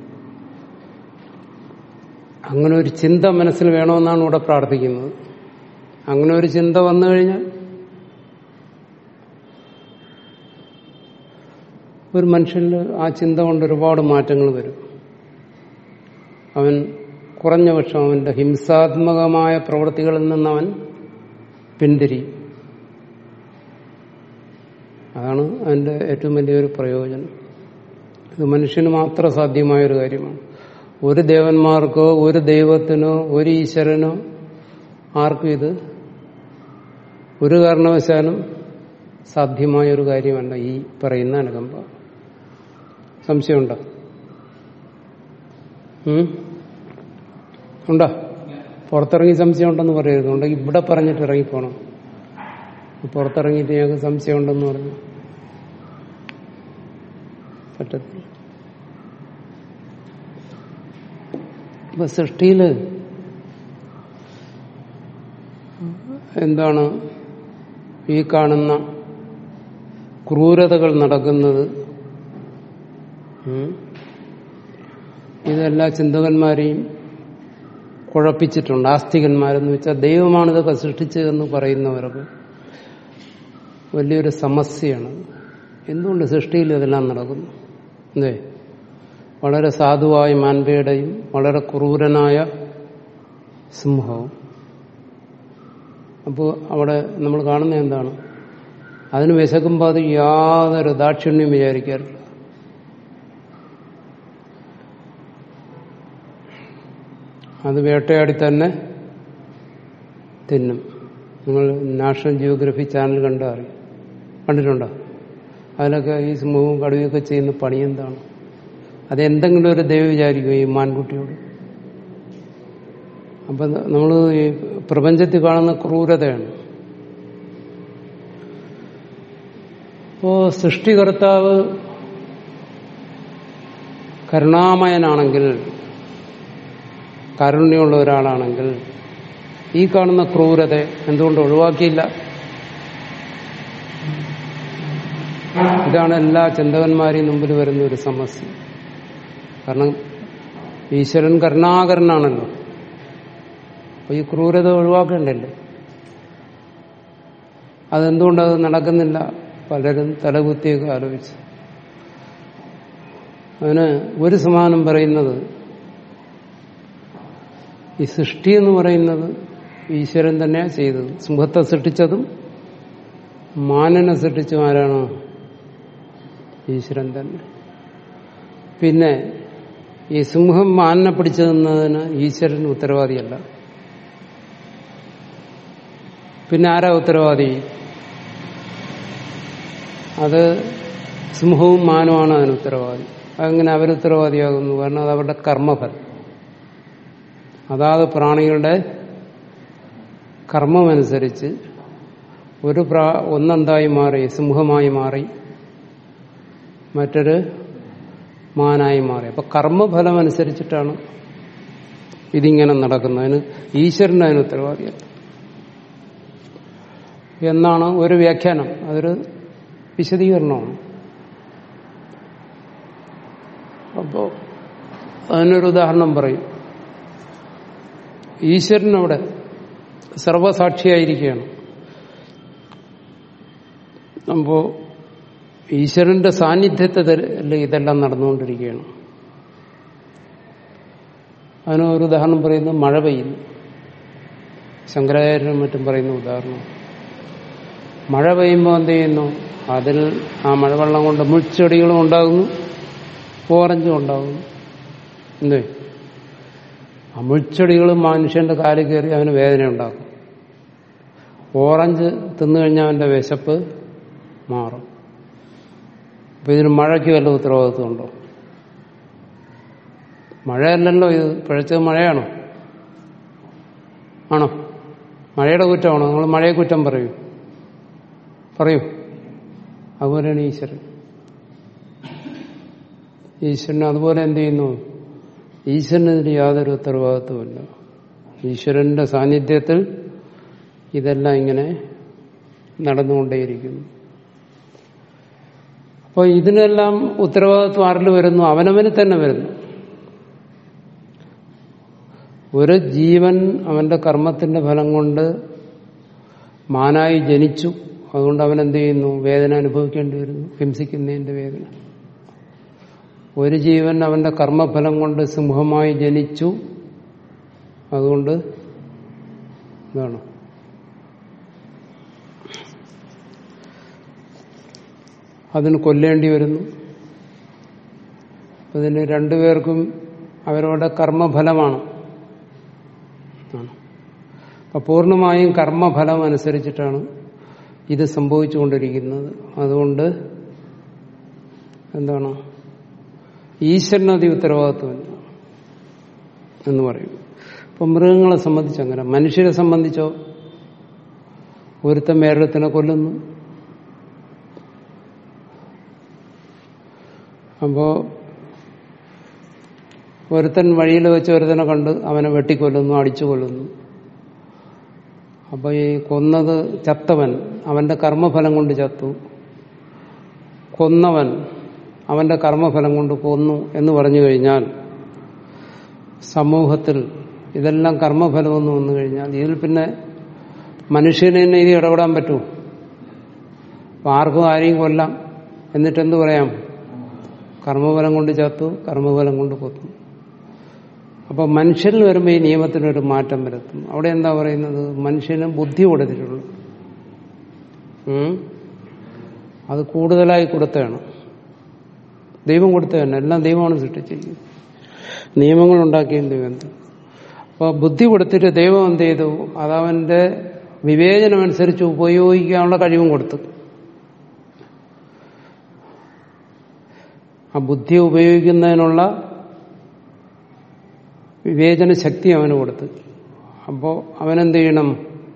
അങ്ങനെ ഒരു ചിന്ത മനസ്സിൽ വേണമെന്നാണ് ഇവിടെ പ്രാർത്ഥിക്കുന്നത് അങ്ങനെ ഒരു ചിന്ത വന്നു കഴിഞ്ഞാൽ ഒരു മനുഷ്യന് ആ ചിന്ത കൊണ്ട് ഒരുപാട് മാറ്റങ്ങൾ വരും അവൻ കുറഞ്ഞ പക്ഷം അവന്റെ ഹിംസാത്മകമായ പ്രവൃത്തികളിൽ നിന്ന് അവൻ പിന്തിരിയും അതാണ് അതിന്റെ ഏറ്റവും വലിയൊരു പ്രയോജനം ഇത് മനുഷ്യന് മാത്രം സാധ്യമായ ഒരു കാര്യമാണ് ഒരു ദേവന്മാർക്കോ ഒരു ദൈവത്തിനോ ഒരു ഈശ്വരനോ ആർക്കും ഇത് ഒരു കാരണവശാലും സാധ്യമായ ഒരു കാര്യമല്ല ഈ പറയുന്ന അനുകമ്പ സംശയമുണ്ടോ ഉം? ഉണ്ടോ പുറത്തിറങ്ങി സംശയം ഉണ്ടെന്ന് പറയരുത് ഉണ്ടെങ്കിൽ ഇവിടെ പറഞ്ഞിട്ട് ഇറങ്ങിപ്പോണം പുറത്തിറങ്ങിയിട്ട് ഞങ്ങൾക്ക് സംശയം ഉണ്ടെന്ന് പറഞ്ഞു പറ്റത്തില്ല അപ്പൊ സൃഷ്ടിയില് എന്താണ് ഈ കാണുന്ന ക്രൂരതകൾ നടക്കുന്നത് ഉം, ഇതെല്ലാ ചിന്തകന്മാരെയും കുഴപ്പിച്ചിട്ടുണ്ട് ആസ്തികന്മാരെന്ന് വെച്ചാൽ ദൈവമാണിതൊക്കെ സൃഷ്ടിച്ചതെന്ന് പറയുന്നവർക്ക് വലിയൊരു സമസ്യയാണ് എന്തുകൊണ്ട് സൃഷ്ടിയിൽ ഇതെല്ലാം നടക്കുന്നു എന്തേ വളരെ സാധുവായ മാൻപയുടെയും വളരെ ക്രൂരനായ സിംഹവും അപ്പോൾ അവിടെ നമ്മൾ കാണുന്നത് എന്താണ് അതിന് വിശക്കുമ്പോൾ അത് യാതൊരു ദാക്ഷിണ്യം വിചാരിക്കാറില്ല അത് വേട്ടയാടി തന്നെ തിന്നും നിങ്ങൾ നാഷണൽ ജിയോഗ്രഫി ചാനൽ കണ്ടാൽ അറിയും കണ്ടിട്ടുണ്ടോ അതിലൊക്കെ ഈ സിംഹവും കടുവയൊക്കെ ചെയ്യുന്ന പണി എന്താണ് അത് എന്തെങ്കിലും ഒരു ദൈവം വിചാരിക്കും ഈ മാൻകുട്ടിയോട് അപ്പം നമ്മൾ ഈ പ്രപഞ്ചത്തിൽ കാണുന്ന ക്രൂരതയാണ് ഇപ്പോ സൃഷ്ടികർത്താവ് കരുണാമയനാണെങ്കിൽ കാരുണ്യമുള്ള ഒരാളാണെങ്കിൽ ഈ കാണുന്ന ക്രൂരത എന്തുകൊണ്ട് ഒഴിവാക്കിയില്ല ഇതാണ് എല്ലാ ചിന്തകന്മാരെയും മുമ്പിൽ വരുന്ന ഒരു സമസ്യ കാരണം ഈശ്വരൻ കരുണാകരനാണല്ലോ അപ്പൊ ഈ ക്രൂരത ഒഴിവാക്കേണ്ടല്ലേ അതെന്തുകൊണ്ടത് നടക്കുന്നില്ല പലരും തലകുത്തിയൊക്കെ ആലോചിച്ച് അതിന് ഒരു സമാനം പറയുന്നത് ഈ സൃഷ്ടി എന്ന് പറയുന്നത് ഈശ്വരൻ തന്നെയാണ് ചെയ്തത് സിംഹത്തെ സൃഷ്ടിച്ചതും മാനനെ സൃഷ്ടിച്ചും ആരാണ് ഈശ്വരൻ തന്നെ പിന്നെ ഈ സിംഹം മാനിനെ പിടിച്ചു നിന്നതിന് ഈശ്വരൻ ഉത്തരവാദിയല്ല പിന്നെ ആരാ ഉത്തരവാദി അത് സിംഹവും മാനുമാണ് അതിന് ഉത്തരവാദി അതെങ്ങനെ അവരുത്തരവാദിയാകുന്നു കാരണം അത് അവരുടെ കർമ്മഫലം അതാത് പ്രാണികളുടെ കർമ്മമനുസരിച്ച് ഒരു പ്രാ ഒന്നെന്തായി മാറി സിംഹമായി മാറി മറ്റൊരു മാനായി മാറി അപ്പൊ കർമ്മഫലം അനുസരിച്ചിട്ടാണ് ഇതിങ്ങനെ നടക്കുന്നത് അതിന് ഈശ്വരൻ അതിന് ഉത്തരവാദിയല്ല എന്നാണ് ഒരു വ്യാഖ്യാനം അതൊരു വിശദീകരണമാണ് അപ്പോ അതിനൊരു ഉദാഹരണം പറയും ഈശ്വരൻ അവിടെ സർവസാക്ഷിയായിരിക്കുകയാണ് അപ്പോ ഈശ്വരന്റെ സാന്നിധ്യത്തിൽ ഇതെല്ലാം നടന്നുകൊണ്ടിരിക്കുകയാണ് അതിന് ഒരു ഉദാഹരണം പറയുന്നത് മഴ പെയ്യുന്നു ശങ്കരാചാര്യനും മറ്റും പറയുന്ന ഉദാഹരണം മഴ പെയ്യുമ്പോൾ എന്ത് ചെയ്യുന്നു അതിൽ ആ മഴവെള്ളം കൊണ്ട് മുൾച്ചെടികളും ഉണ്ടാകുന്നു ഓറഞ്ചും ഉണ്ടാകുന്നു എന്തേ ആ മുൾച്ചെടികൾ മനുഷ്യന്റെ കാലിൽ കയറി അവന് വേദന ഉണ്ടാക്കും ഓറഞ്ച് തിന്നു കഴിഞ്ഞാൽ അവന്റെ വിശപ്പ് മാറും അപ്പൊ ഇതിന് മഴയ്ക്ക് വല്ല ഉത്തരവാദിത്വം ഉണ്ടോ മഴയല്ലല്ലോ ഇത് പിഴച്ചത് മഴയാണോ ആണോ മഴയുടെ കുറ്റമാണോ നിങ്ങൾ മഴയെ കുറ്റം പറയൂ പറയൂ അതുപോലെയാണ് ഈശ്വരൻ ഈശ്വരൻ അതുപോലെ എന്ത് ചെയ്യുന്നു ഈശ്വരനെതിരെ യാതൊരു ഉത്തരവാദിത്വമില്ല ഈശ്വരന്റെ സാന്നിധ്യത്തിൽ ഇതെല്ലാം ഇങ്ങനെ നടന്നുകൊണ്ടേയിരിക്കുന്നു അപ്പോൾ ഇതിനെല്ലാം ഉത്തരവാദിത്വം ആരിൽ വരുന്നു അവനവന് തന്നെ വരുന്നു ഒരു ജീവൻ അവന്റെ കർമ്മത്തിന്റെ ഫലം കൊണ്ട് മാനായി ജനിച്ചു അതുകൊണ്ട് അവൻ എന്ത് ചെയ്യുന്നു വേദന അനുഭവിക്കേണ്ടി വരുന്നു ഹിംസിക്കുന്നതിന്റെ വേദന ഒരു ജീവൻ അവന്റെ കർമ്മഫലം കൊണ്ട് സിംഹമായി ജനിച്ചു അതുകൊണ്ട് എന്താണ് അതിന് കൊല്ലേണ്ടി വരുന്നു അതിന് രണ്ടുപേർക്കും അവരുടെ കർമ്മഫലമാണ് അപ്പൊ പൂർണ്ണമായും കർമ്മഫലം അനുസരിച്ചിട്ടാണ് ഇത് സംഭവിച്ചുകൊണ്ടിരിക്കുന്നത് അതുകൊണ്ട് എന്താണ് ഈശ്വരനതി ഉത്തരവാദിത്വമില്ല എന്ന് പറയും ഇപ്പൊ മൃഗങ്ങളെ സംബന്ധിച്ച് അങ്ങനെ മനുഷ്യരെ സംബന്ധിച്ചോ ഒരുത്തൻ വേറൊരുത്തനെ കൊല്ലുന്നു അപ്പോ ഒരുത്തൻ വഴിയിൽ വെച്ച് ഒരുത്തനെ കണ്ട് അവനെ വെട്ടിക്കൊല്ലുന്നു അടിച്ചു കൊല്ലുന്നു അപ്പൊ ഈ കൊന്നത് ചത്തവൻ അവന്റെ കർമ്മഫലം കൊണ്ട് ചത്തു കൊന്നവൻ അവന്റെ കർമ്മഫലം കൊണ്ട് കൊന്നു എന്ന് പറഞ്ഞു കഴിഞ്ഞാൽ സമൂഹത്തിൽ ഇതെല്ലാം കർമ്മഫലമെന്ന് വന്നു കഴിഞ്ഞാൽ ഇതിൽ പിന്നെ മനുഷ്യന് തന്നെ ഇത് ഇടപെടാൻ പറ്റൂ അപ്പൊ ആർക്കും ആരെയും കൊല്ലാം എന്നിട്ട് എന്ത് പറയാം കർമ്മഫലം കൊണ്ട് ചത്തു കർമ്മഫലം കൊണ്ട് കൊത്തു അപ്പൊ മനുഷ്യരിൽ വരുമ്പോൾ ഈ നിയമത്തിനൊരു മാറ്റം വരുത്തും അവിടെ എന്താ പറയുന്നത് മനുഷ്യന് ബുദ്ധി കൊടുത്തിട്ടുള്ളൂ ഉം? അത് കൂടുതലായി കൊടുത്തതാണ് ദൈവം കൊടുത്തതാണ് എല്ലാം ദൈവമാണ് സൃഷ്ടിച്ചിരിക്കുന്നത് നിയമങ്ങൾ ഉണ്ടാക്കിയും ദൈവം അപ്പോൾ ബുദ്ധി കൊടുത്തിട്ട് ദൈവം എന്ത് ചെയ്തു അതവന്റെ വിവേചനം അനുസരിച്ച് ഉപയോഗിക്കാനുള്ള കഴിവും കൊടുത്തു ആ ബുദ്ധി ഉപയോഗിക്കുന്നതിനുള്ള വിവേചന ശക്തി അവന് കൊടുത്തു അപ്പോൾ അവനെന്ത് ചെയ്യണം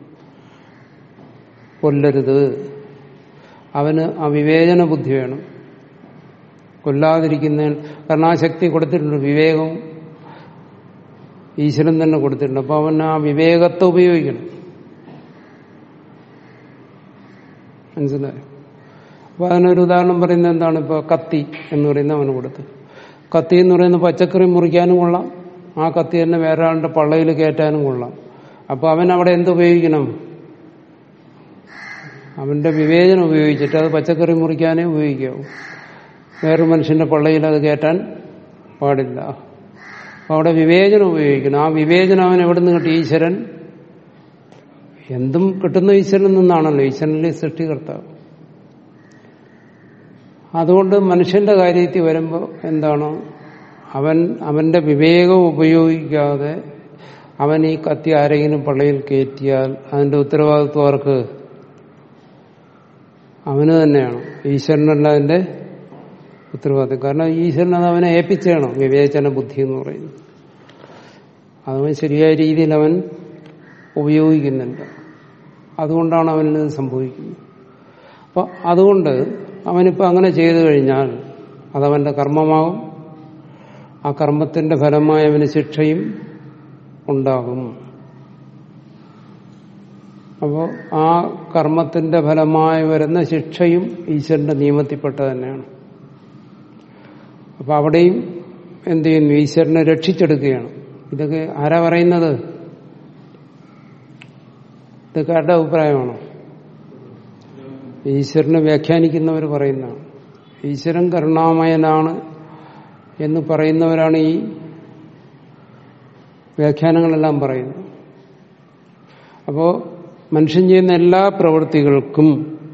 കൊല്ലരുത് അവന് ആ വിവേചന ബുദ്ധി വേണം കൊല്ലാതിരിക്കുന്നതിന് കാരണം ആ ശക്തി കൊടുത്തിട്ടുണ്ട് വിവേകവും ഈശ്വരൻ തന്നെ കൊടുത്തിട്ടുണ്ട് അപ്പൊ അവൻ ആ വിവേകത്തെ ഉപയോഗിക്കണം മനസ്സിലായോ അപ്പൊ അതിനൊരു ഉദാഹരണം പറയുന്നത് എന്താണ് ഇപ്പൊ കത്തി എന്ന് പറയുന്നത് അവന് കൊടുത്ത് കത്തി എന്ന് പറയുന്ന പച്ചക്കറി മുറിക്കാനും കൊള്ളാം ആ കത്തി തന്നെ വേറെ ആളുടെ പള്ളയിൽ കയറ്റാനും കൊള്ളാം അപ്പൊ അവൻ അവിടെ എന്തുപയോഗിക്കണം അവന്റെ വിവേചനം ഉപയോഗിച്ചിട്ട് അത് പച്ചക്കറി മുറിക്കാനേ ഉപയോഗിക്കാവൂ വേറൊരു മനുഷ്യന്റെ പള്ളയിൽ അത് കയറ്റാൻ പാടില്ല അപ്പൊ അവിടെ വിവേചനം ഉപയോഗിക്കണം ആ വിവേചനം അവൻ എവിടെ നിന്ന് കിട്ടി ഈശ്വരൻ എന്തും കിട്ടുന്ന ഈശ്വരനിൽ നിന്നാണല്ലോ ഈശ്വരനിലെ സൃഷ്ടികർത്താവ് അതുകൊണ്ട് മനുഷ്യന്റെ കാര്യത്തിൽ വരുമ്പോൾ എന്താണ് അവൻ അവന്റെ വിവേകം ഉപയോഗിക്കാതെ അവൻ ഈ കത്തി ആരെങ്കിലും പള്ളിയിൽ കയറ്റിയാൽ അതിന്റെ ഉത്തരവാദിത്വം ആർക്ക് അവന് തന്നെയാണ് ഈശ്വരനല്ല അതിന്റെ ഉത്തരവാദിത്വം കാരണം ഈശ്വരൻ അത് അവനെ ഏൽപ്പിച്ചേണം വിവേചന ബുദ്ധി എന്ന് പറയുന്നത് അതവൻ ശരിയായ രീതിയിൽ അവൻ ഉപയോഗിക്കുന്നില്ല അതുകൊണ്ടാണ് അവനിത് സംഭവിക്കുന്നത് അപ്പൊ അതുകൊണ്ട് അവനിപ്പോൾ അങ്ങനെ ചെയ്തു കഴിഞ്ഞാൽ അതവന്റെ കർമ്മമാവും ആ കർമ്മത്തിന്റെ ഫലമായി അവന് ശിക്ഷയും ഉണ്ടാകും അപ്പോൾ ആ കർമ്മത്തിന്റെ ഫലമായി വരുന്ന ശിക്ഷയും ഈശ്വരന്റെ നിയമത്തിൽപ്പെട്ട തന്നെയാണ് അപ്പൊ അവിടെയും എന്ത് ചെയ്യുന്നു ഈശ്വരനെ രക്ഷിച്ചെടുക്കുകയാണ് ഇതൊക്കെ ആരാ പറയുന്നത് ഇതൊക്കെ ആരുടെ അഭിപ്രായമാണോ ഈശ്വരനെ വ്യാഖ്യാനിക്കുന്നവർ പറയുന്നതാണ് ഈശ്വരൻ കരുണാമയനാണ് എന്ന് പറയുന്നവരാണ് ഈ വ്യാഖ്യാനങ്ങളെല്ലാം പറയുന്നത് അപ്പോ മനുഷ്യൻ ചെയ്യുന്ന എല്ലാ പ്രവൃത്തികൾക്കും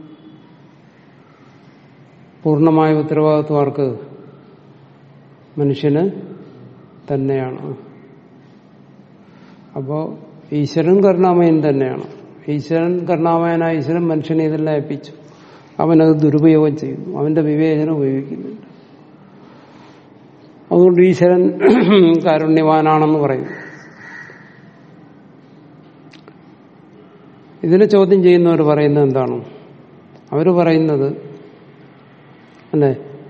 പൂർണ്ണമായ ഉത്തരവാദിത്വം ആർക്ക് മനുഷ്യന് തന്നെയാണ് അപ്പോ ഈശ്വരൻ കരുണാമയൻ തന്നെയാണ് ഈശ്വരൻ കരുണാമയനായ ഈശ്വരൻ മനുഷ്യനെ ഇതെല്ലാം ഏൽപ്പിച്ചു അവനത് ദുരുപയോഗം ചെയ്യുന്നു അവന്റെ വിവേചനം ഉപയോഗിക്കുന്നുണ്ട് അതുകൊണ്ട് ഈശ്വരൻ കാരുണ്യവാനാണെന്ന് പറയുന്നു ഇതിനെ ചോദ്യം ചെയ്യുന്നവർ പറയുന്നത് എന്താണ് അവർ പറയുന്നത് അല്ലേ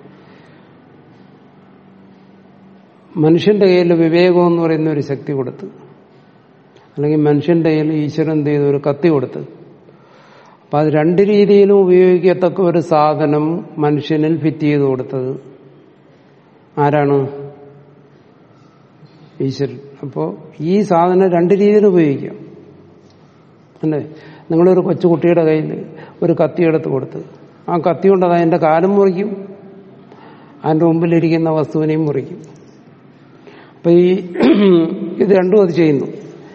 മനുഷ്യന്റെ കയ്യിൽ വിവേകം എന്ന് പറയുന്ന ഒരു ശക്തി കൊടുത്ത് അല്ലെങ്കിൽ മനുഷ്യന്റെ കയ്യിൽ ഈശ്വരൻ എന്ത് ചെയ്തു ഒരു കത്തി കൊടുത്ത് അപ്പൊ അത് രണ്ട് രീതിയിലും ഉപയോഗിക്കത്തക്ക ഒരു സാധനം മനുഷ്യനിൽ ഫിറ്റ് ചെയ്ത് കൊടുത്തത് ആരാണ് ഈശ്വരൻ അപ്പോ ഈ സാധനം രണ്ട് രീതിയിൽ ഉപയോഗിക്കാം അല്ലേ നിങ്ങളൊരു കൊച്ചുകുട്ടിയുടെ കയ്യിൽ ഒരു കത്തി എടുത്ത് കൊടുത്ത് ആ കത്തി കൊണ്ട് അത് അതിന്റെ കാലം മുറിക്കും അതിന്റെ മുമ്പിലിരിക്കുന്ന വസ്തുവിനെയും മുറിക്കും അപ്പൊ ഈ ഇത് രണ്ടും അത് ചെയ്യുന്നു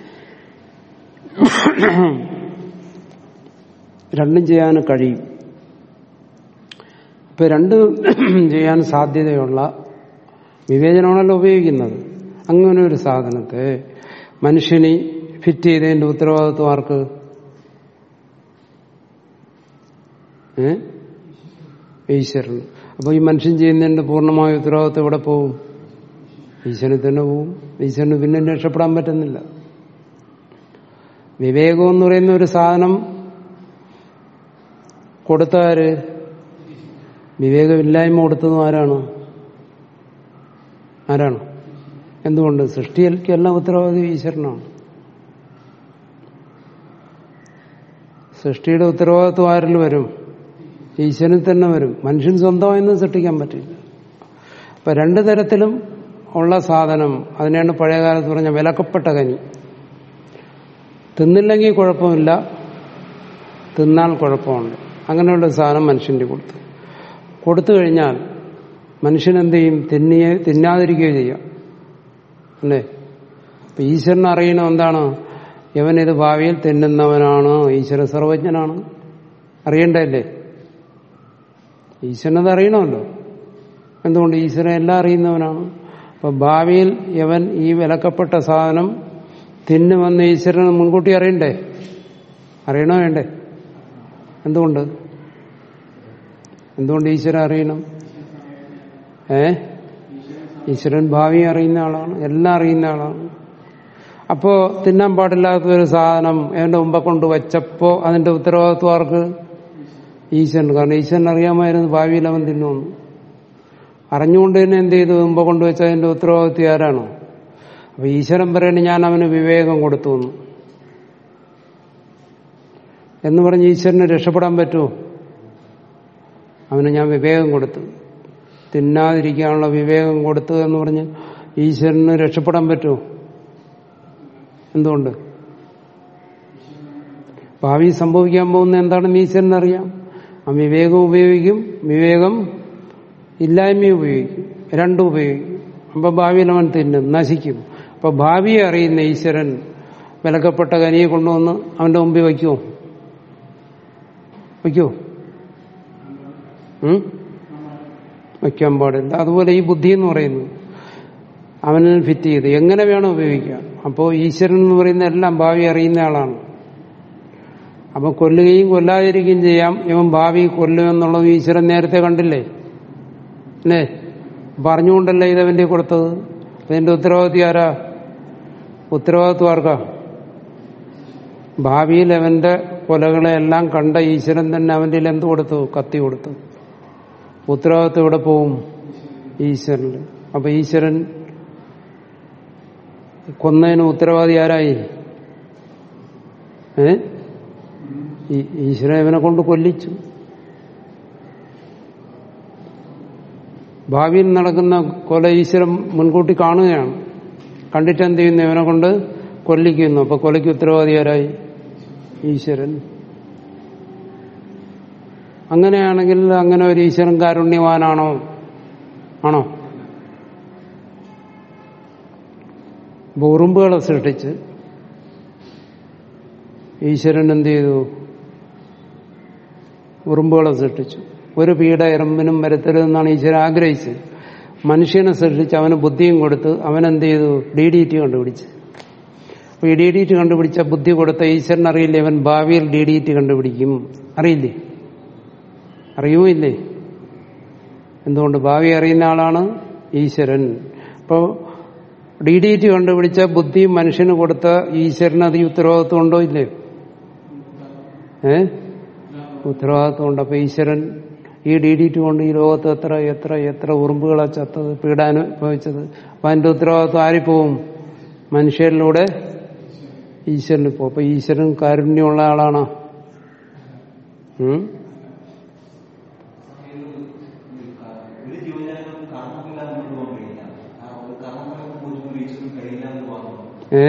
രണ്ടും ചെയ്യാൻ കഴിയും ഇപ്പൊ രണ്ടും ചെയ്യാൻ സാധ്യതയുള്ള വിവേചനമാണല്ലോ ഉപയോഗിക്കുന്നത് അങ്ങനെ ഒരു സാധനത്തെ മനുഷ്യനെ ഫിറ്റ് ചെയ്തതിന്റെ ഉത്തരവാദിത്വം ആർക്ക് ഏ ഈശ്വരൻ അപ്പൊ ഈ മനുഷ്യൻ ചെയ്യുന്നതിന്റെ പൂർണ്ണമായ ഉത്തരവാദിത്വം എവിടെ പോവും ഈശ്വരന് തന്നെ പോവും ഈശ്വരന് പിന്നെ രക്ഷപ്പെടാൻ പറ്റുന്നില്ല വിവേകം എന്ന് പറയുന്ന ഒരു സാധനം കൊടുത്താര് വിവേകമില്ലായ്മ കൊടുത്തതും ആരാണ് ആരാണ് എന്തുകൊണ്ട് സൃഷ്ടിയിലെല്ലാം ഉത്തരവാദി ഈശ്വരനാണ് സൃഷ്ടിയുടെ ഉത്തരവാദിത്വം ആരിൽ വരും ഈശ്വരനിൽ തന്നെ വരും മനുഷ്യൻ സ്വന്തമായൊന്നും സൃഷ്ടിക്കാൻ പറ്റില്ല അപ്പൊ രണ്ടു തരത്തിലും ഉള്ള സാധനം അതിനെയാണ് പഴയകാലത്ത് പറഞ്ഞ വിലക്കപ്പെട്ട കനി തിന്നില്ലെങ്കിൽ കുഴപ്പമില്ല തിന്നാൽ കുഴപ്പമുണ്ട് അങ്ങനെയുള്ള സാധനം മനുഷ്യന്റെ കൊടുത്തു കൊടുത്തു കഴിഞ്ഞാൽ മനുഷ്യൻ എന്ത് ചെയ്യും തിന്നിയെ തിന്നാതിരിക്കുകയോ ചെയ്യാം അല്ലേ അപ്പൊ ഈശ്വരൻ അറിയണം എന്താണ് ഇവൻ ഇത് ഭാവിയിൽ തിന്നുന്നവനാണ് ഈശ്വര സർവജ്ഞനാണ് അറിയണ്ടല്ലേ ഈശ്വരനത് അറിയണമല്ലോ എന്തുകൊണ്ട് ഈശ്വരൻ എല്ലാം അറിയുന്നവനാണ് അപ്പൊ ഭാവിയിൽ ഇവൻ ഈ വിലക്കപ്പെട്ട സാധനം തിന്നുമെന്ന് ഈശ്വരന് മുൻകൂട്ടി അറിയണ്ടേ അറിയണോ വേണ്ടേ എന്തുകൊണ്ട് എന്തുകൊണ്ട് ഈശ്വരൻ അറിയണം ഏ ഈശ്വരൻ ഭാവി അറിയുന്ന ആളാണ് എല്ലാം അറിയുന്ന ആളാണ് അപ്പോ തിന്നാൻ പാടില്ലാത്ത ഒരു സാധനം എന്റെ മുമ്പെ കൊണ്ട് വെച്ചപ്പോ അതിന്റെ ഉത്തരവാദിത്വം ആർക്ക് ഈശ്വരൻ കാരണം ഈശ്വരൻ അറിയാമായിരുന്നു ഭാവിയിൽ അവൻ തിന്നുമെന്ന് അറിഞ്ഞുകൊണ്ട് തന്നെ എന്ത് ചെയ്തു മുമ്പ് കൊണ്ടുവച്ച അതിന്റെ ഉത്തരവാദിത്വം ആരാണോ അപ്പൊ ഈശ്വരൻ പറയണ ഞാൻ അവന് വിവേകം കൊടുത്തു എന്ന് എന്ന് പറഞ്ഞ് ഈശ്വരന് രക്ഷപ്പെടാൻ പറ്റുമോ അവന് ഞാൻ വിവേകം കൊടുത്തു തിന്നാതിരിക്കാനുള്ള വിവേകം കൊടുത്തു എന്ന് പറഞ്ഞ് ഈശ്വരന് രക്ഷപ്പെടാൻ പറ്റുമോ എന്തുകൊണ്ട് ഭാവി സംഭവിക്കാൻ പോകുന്ന എന്താണെന്ന് ഈശ്വരൻ അറിയാം ആ വിവേകം ഉപയോഗിക്കും വിവേകം ഇല്ലായ്മ ഉപയോഗിക്കും രണ്ടും ഉപയോഗിക്കും അപ്പൊ ഭാവിയിൽ അവൻ തിന്നും നശിക്കും അപ്പൊ ഭാവിയെ അറിയുന്ന ഈശ്വരൻ വിലക്കപ്പെട്ട കനിയെ കൊണ്ടുവന്ന് അവന്റെ മുമ്പിൽ വയ്ക്കുമോ വയ്ക്കുമോ വയ്ക്കാൻ പാടില്ല അതുപോലെ ഈ ബുദ്ധി എന്ന് പറയുന്നു അവന് ഫിറ്റ് ചെയ്ത് എങ്ങനെ വേണം ഉപയോഗിക്കാം അപ്പോൾ ഈശ്വരൻ എന്ന് പറയുന്ന എല്ലാം ഭാവി അറിയുന്ന ആളാണ് അപ്പൊ കൊല്ലുകയും കൊല്ലാതിരിക്കുകയും ചെയ്യാം ഇവൻ ഭാവി കൊല്ലുമെന്നുള്ളത് ഈശ്വരൻ നേരത്തെ കണ്ടില്ലേ അല്ലേ പറഞ്ഞുകൊണ്ടല്ലേ ഇതവന്റെ കൊടുത്തത് അതിന്റെ ഉത്തരവാദിത്വം ആരാ ഉത്തരവാദിത്വം ആർക്കാ ഭാവിയിൽ അവന്റെ കൊലകളെല്ലാം കണ്ട ഈശ്വരൻ തന്നെ അവന്റെ എന്ത് കൊടുത്തു കത്തി കൊടുത്തു ഉത്തരവാദിത്വം എവിടെ പോവും ഈശ്വരന് അപ്പൊ ഈശ്വരൻ കൊന്നതിന് ഉത്തരവാദി ആരായി ഏ ഈശ്വരൻ ഇവനെ കൊണ്ട് കൊല്ലിച്ചു ഭാവിയിൽ നടക്കുന്ന കൊല ഈശ്വരൻ മുൻകൂട്ടി കാണുകയാണ് കണ്ടിട്ട് എന്ത് ചെയ്യുന്നു ഇവനെ കൊണ്ട് കൊല്ലിക്കുന്നു അപ്പൊ കൊലയ്ക്ക് ഉത്തരവാദി ആരായി ഈശ്വരൻ അങ്ങനെയാണെങ്കിൽ അങ്ങനെ ഒരു ഈശ്വരൻ കാരുണ്യവാനാണോ ആണോ അപ്പൊ ഉറുമ്പുകളെ സൃഷ്ടിച്ച് ഈശ്വരൻ എന്ത് ചെയ്തു ഉറുമ്പുകളെ സൃഷ്ടിച്ചു ഒരു പീഡ എറുമ്പിനും വരുത്തരുതെന്നാണ് ഈശ്വരൻ ആഗ്രഹിച്ചത് മനുഷ്യനെ സൃഷ്ടിച്ച് അവന് ബുദ്ധിയും കൊടുത്ത് അവനെന്ത് ചെയ്തു ഡി ഡി ടി കണ്ടുപിടിച്ച് അപ്പൊ ഈ ഡി ഡി ടി കണ്ടുപിടിച്ച ബുദ്ധി കൊടുത്ത ഈശ്വരൻ അറിയില്ലേ അവൻ ഭാവിയിൽ ഡി ഡി ടി കണ്ടുപിടിക്കും അറിയില്ലേ അറിയുമില്ലേ എന്തുകൊണ്ട് ഭാവി അറിയുന്ന ആളാണ് ഈശ്വരൻ അപ്പോൾ ഡി ഡി ടി കണ്ടുപിടിച്ച ബുദ്ധി മനുഷ്യന് കൊടുത്ത ഈശ്വരന് അത് ഉത്തരവാദിത്വം ഉണ്ടോ ഇല്ലേ ഏ ഉത്തരവാദിത്വം ഉണ്ട് അപ്പൊ ഈശ്വരൻ ഈ ഡി ഡി ടി കൊണ്ട് ഈ ലോകത്ത് എത്ര എത്ര എത്ര ഉറുമ്പുകളാ ചത്തത് പീഡാനുഭവിച്ചത് അപ്പൊ അതിന്റെ ഉത്തരവാദിത്വം ആരിപ്പോവും മനുഷ്യരിലൂടെ ഈശ്വരന് പോകും അപ്പൊ ഈശ്വരൻ കാരുണ്യമുള്ള ആളാണോ ഉം ഏ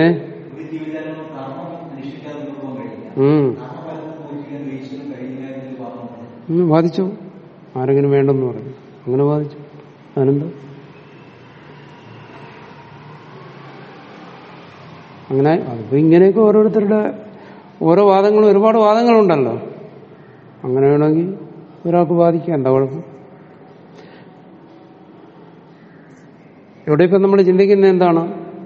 ബാധിച്ചു ആരെങ്കിലും വേണ്ടെന്ന് പറഞ്ഞു അങ്ങനെ ബാധിച്ചു അതിനെന്താ അങ്ങനെ അതിപ്പോ ഇങ്ങനെയൊക്കെ ഓരോരുത്തരുടെ ഓരോ വാദങ്ങളും ഒരുപാട് വാദങ്ങളുണ്ടല്ലോ അങ്ങനെ വേണമെങ്കിൽ ഒരാൾക്ക് ബാധിക്കാം എന്താ കുഴപ്പം ഇവിടെ ഇപ്പം നമ്മൾ ചിന്തിക്കുന്നത് എന്താണ്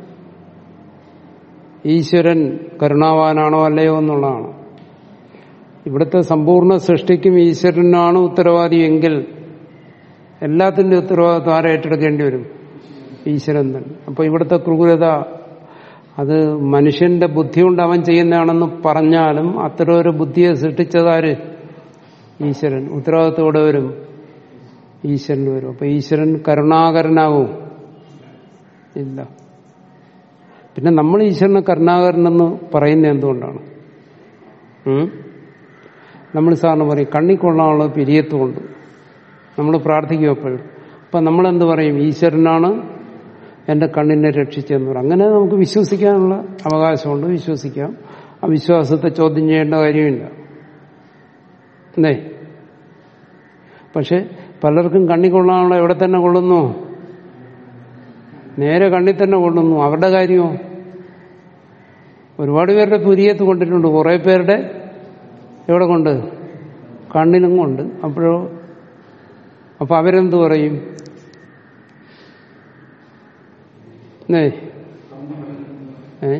ഈശ്വരൻ കരുണാവാനാണോ അല്ലയോ എന്നുള്ളതാണ് ഇവിടുത്തെ സമ്പൂർണ്ണ സൃഷ്ടിക്കും ഈശ്വരനാണ് ഉത്തരവാദി എങ്കിൽ എല്ലാത്തിന്റെ ഉത്തരവാദിത്വം ആരെ ഏറ്റെടുക്കേണ്ടി വരും ഈശ്വരൻ തന്നെ അപ്പൊ ഇവിടുത്തെ ക്രൂരത അത് മനുഷ്യന്റെ ബുദ്ധി കൊണ്ട് അവൻ ചെയ്യുന്നതാണെന്ന് പറഞ്ഞാലും അത്തരം ഒരു ബുദ്ധിയെ സൃഷ്ടിച്ചതാര് ഈശ്വരൻ ഉത്തരവാദിത്തോടെ വരും ഈശ്വരൻ വരും അപ്പൊ ഈശ്വരൻ കരുണാകരനാവും ഇല്ല പിന്നെ നമ്മൾ ഈശ്വരനെ കരുണാകരനെന്ന് പറയുന്നത് എന്തുകൊണ്ടാണ് ഉം? നമ്മൾ സാറിന് പറയും കണ്ണിക്കൊള്ളാനുള്ള പിരിയത്തുകൊണ്ട് നമ്മൾ പ്രാർത്ഥിക്കും എപ്പോഴും അപ്പം നമ്മളെന്ത് പറയും ഈശ്വരനാണ് എൻ്റെ കണ്ണിനെ രക്ഷിച്ചെന്ന് പറയും അങ്ങനെ നമുക്ക് വിശ്വസിക്കാനുള്ള അവകാശമുണ്ട് വിശ്വസിക്കാം ആ വിശ്വാസത്തെ ചോദ്യം ചെയ്യേണ്ട കാര്യമില്ല അല്ലേ പക്ഷെ പലർക്കും കണ്ണി കൊള്ളാനുള്ള എവിടെ തന്നെ കൊള്ളുന്നു നേരെ കണ്ണിൽ തന്നെ കൊള്ളുന്നു അവരുടെ കാര്യമോ ഒരുപാട് പേരുടെ പുരിയത്ത് കൊണ്ടിട്ടുണ്ട് കുറെ പേരുടെ എവിടെ കൊണ്ട് കണ്ണിലും കൊണ്ട് അപ്പോഴോ അപ്പൊ അവരെന്ത് പറയും ഏ ഏ